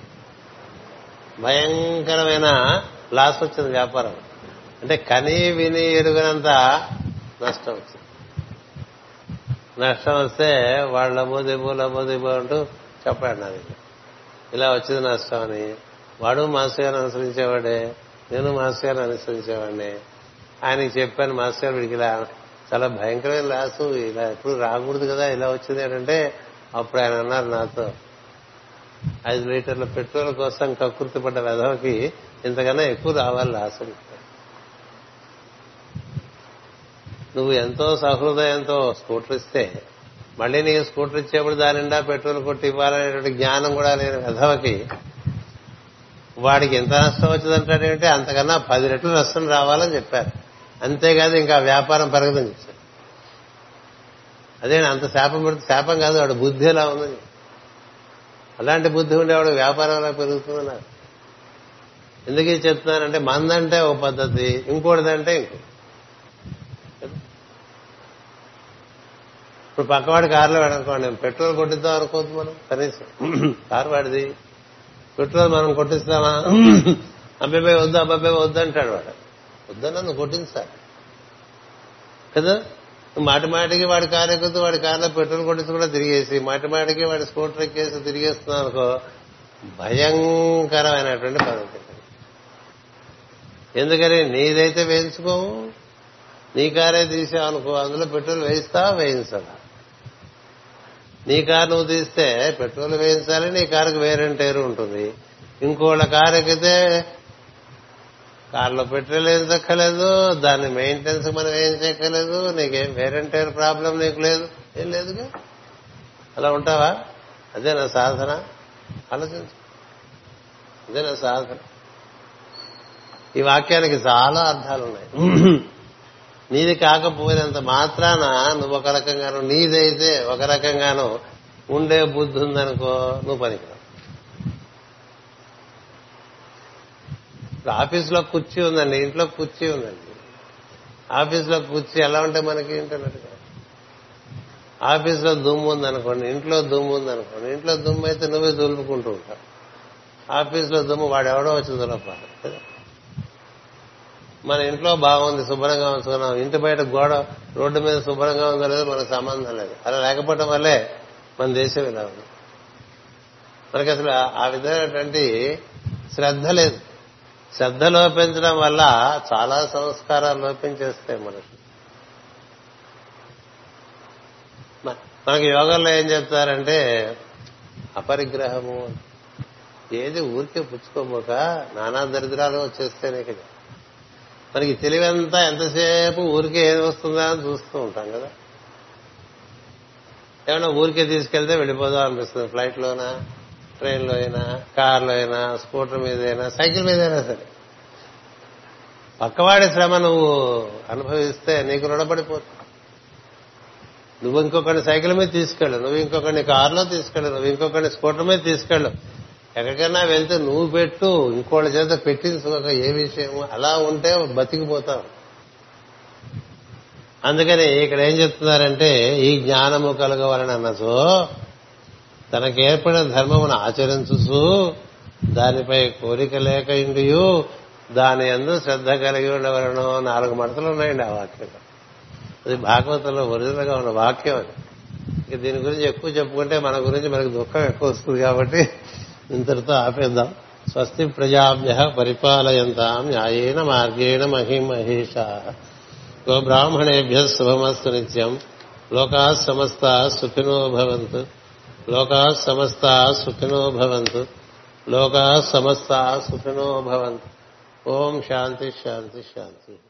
భయంకరమైన లాస్ వచ్చింది వ్యాపారం అంటే కని విని ఎరుగనంత నష్టం వచ్చింది నష్టం వస్తే వాళ్ళు లబో దిబో లబో దిబో అంటూ చెప్పాడు నా దగ్గర ఇలా వచ్చింది నష్టం అని వాడు మాస్టర్ గారిని అనుసరించేవాడే నేను మాస్టర్ గారిని అనుసరించేవాడిని ఆయనకి చెప్పాను మాస్టర్ గారు వీడికి ఇలా చాలా భయంకరమైన లాసు ఇలా ఎప్పుడు రాకూడదు కదా ఇలా వచ్చింది ఏంటంటే అప్పుడు ఆయన అన్నారు నాతో ఐదు లీటర్ల పెట్రోల్ కోసం కకృతి పడ్డ వెధవకి ఇంతకన్నా ఎక్కువ రావాలి లాసు నువ్వు ఎంతో సహృదయంతో స్కూటర్ ఇస్తే మళ్ళీ నీకు స్కూటర్ ఇచ్చేప్పుడు దాని నిండా పెట్రోల్ కొట్టి ఇవ్వాలనేటువంటి జ్ఞానం కూడా లేని వెధవకి వాడికి ఎంత నష్టం వచ్చిందంటాడేంటి అంతకన్నా పది రెట్లు నష్టం రావాలని చెప్పారు అంతేకాదు ఇంకా వ్యాపారం పెరగదని చెప్పారు అదే అంత శాపం పెడితే శాపం కాదు వాడు బుద్ధి ఎలా ఉందని అలాంటి బుద్ధి ఉండేవాడు వ్యాపారం ఎలా పెరుగుతుందన్నారు ఎందుకు ఇది చెప్తున్నానంటే మందంటే ఒక పద్ధతి ఇంకోటిదంటే ఇంకో ఇప్పుడు పక్కవాడి కారులో వెళ్ళనుకోండి పెట్రోల్ కొట్టిద్దాం అనుకోవద్దు మనం కనీసం కారు వాడిది పెట్రోల్ మనం కొట్టిస్తామా అబ్బాయి వద్దు అబ్బాయి వద్దు అంటాడు వాడు వద్దన్నా నువ్వు కొట్టించాలి కదా నువ్వు మాటి మాటికి వాడి కారు ఎక్కుతూ వాడి కారులో పెట్రోల్ కొట్టించి కూడా తిరిగేసి మాటి మాటికి వాడి స్కూటర్ ఎక్కేసి తిరిగేస్తున్నావు అనుకో భయంకరమైనటువంటి పద్ధతి ఎందుకని నీదైతే వేయించుకోవు నీ కారే తీసావు అనుకో అందులో పెట్రోల్ వేయిస్తావా వేయించాలా నీ కారు నువ్వు తీస్తే పెట్రోల్ వేయించాలి నీ కారుకు వేరెంటేరు ఉంటుంది ఇంకోళ్ళ కారు ఎక్కితే కారులో పెట్రోల్ వేయించక్కర్లేదు దాన్ని మెయింటెనెన్స్ మనం ఏం చేయక్కర్లేదు నీకేం వేరెంటేర్ ప్రాబ్లం నీకు లేదు ఏం లేదుగా అలా ఉంటావా అదే నా సాధన ఆలోచించు అదే నా సాధన ఈ వాక్యానికి చాలా అర్థాలు ఉన్నాయి నీది కాకపోయినంత మాత్రాన నువ్వు ఒక రకంగాను నీదైతే ఒక రకంగాను ఉండే బుద్ధి ఉందనుకో నువ్వు పనికిరావు ఇప్పుడు ఆఫీసులో కుర్చీ ఉందండి ఇంట్లో కుర్చీ ఉందండి ఆఫీసులో కుర్చీ ఎలా ఉంటే మనకి ఇంటర్నెట్ ఆఫీసులో దుమ్ము ఉందనుకోండి ఇంట్లో దుమ్ము ఉందనుకోండి ఇంట్లో దుమ్ము అయితే నువ్వే దులుపుకుంటూ ఉంటావు ఆఫీసులో దుమ్ము వాడెవడో వచ్చి దులపాలి కదా మన ఇంట్లో బాగుంది శుభ్రంగా ఉంచుకున్నాం ఇంటి బయట గోడ రోడ్డు మీద శుభ్రంగా ఉందో లేదో మనకు సంబంధం లేదు అలా లేకపోవడం వల్లే మన దేశం ఇలా ఉంది మనకి అసలు ఆ విధమైనటువంటి శ్రద్ధ లేదు శ్రద్ధ లోపించడం వల్ల చాలా సంస్కారాలు లోపించేస్తాయి మనకి మనకి యోగంలో ఏం చెప్తారంటే అపరిగ్రహము ఏది ఊరికే పుచ్చుకోబోక నానా దరిద్రాలు వచ్చేస్తే నీకు మనకి తెలివంతా ఎంతసేపు ఊరికే ఏది వస్తుందా అని చూస్తూ ఉంటాం కదా ఏమన్నా ఊరికే తీసుకెళ్తే వెళ్ళిపోదాం అనిపిస్తుంది ఫ్లైట్లోనా ట్రైన్లో అయినా కార్లో అయినా స్కూటర్ మీద అయినా సైకిల్ మీద అయినా సరే పక్కవాడి శ్రమ నువ్వు అనుభవిస్తే నీకు రుణపడిపోతుంది నువ్వు ఇంకొకరిని సైకిల్ మీద తీసుకెళ్ళు నువ్వు ఇంకొకరిని కారులో తీసుకెళ్ళు నువ్వు ఇంకొకరిని స్కూటర్ మీద తీసుకెళ్ళు ఎక్కడికైనా వెళ్తే నువ్వు పెట్టు ఇంకోళ్ళ చేత పెట్టించుకోక ఏ విషయం అలా ఉంటే బతికిపోతావు అందుకని ఇక్కడ ఏం చెప్తున్నారంటే ఈ జ్ఞానము కలగవలనన్నచో తనకు ఏర్పడిన ధర్మమును ఆచరించుసు దానిపై కోరిక లేక ఇండియు దాని ఎందు శ్రద్ధ కలిగి ఉండవలను నాలుగు మడతలు ఉన్నాయండి ఆ వాక్యం అది భాగవతంలో ఒరిజినల్ గా ఉన్న వాక్యం అది ఇక దీని గురించి ఎక్కువ చెప్పుకుంటే మన గురించి మనకు దుఃఖం ఎక్కువ వస్తుంది కాబట్టి ఇంతటితో ఆపేద్దాం స్వస్తి ప్రజాభ్య పరిపాలయంతాం న్యాయేన మార్గేణ మహిమహేష గో బ్రాహ్మణేభ్య శుభమస్తు నిత్యం లోకా సమస్త సుఖినో భవంతు లోకా సమస్త సుఖినో భవంతు లోకా సమస్త సుఖినో భవంతు ఓం శాంతి శాంతి శాంతి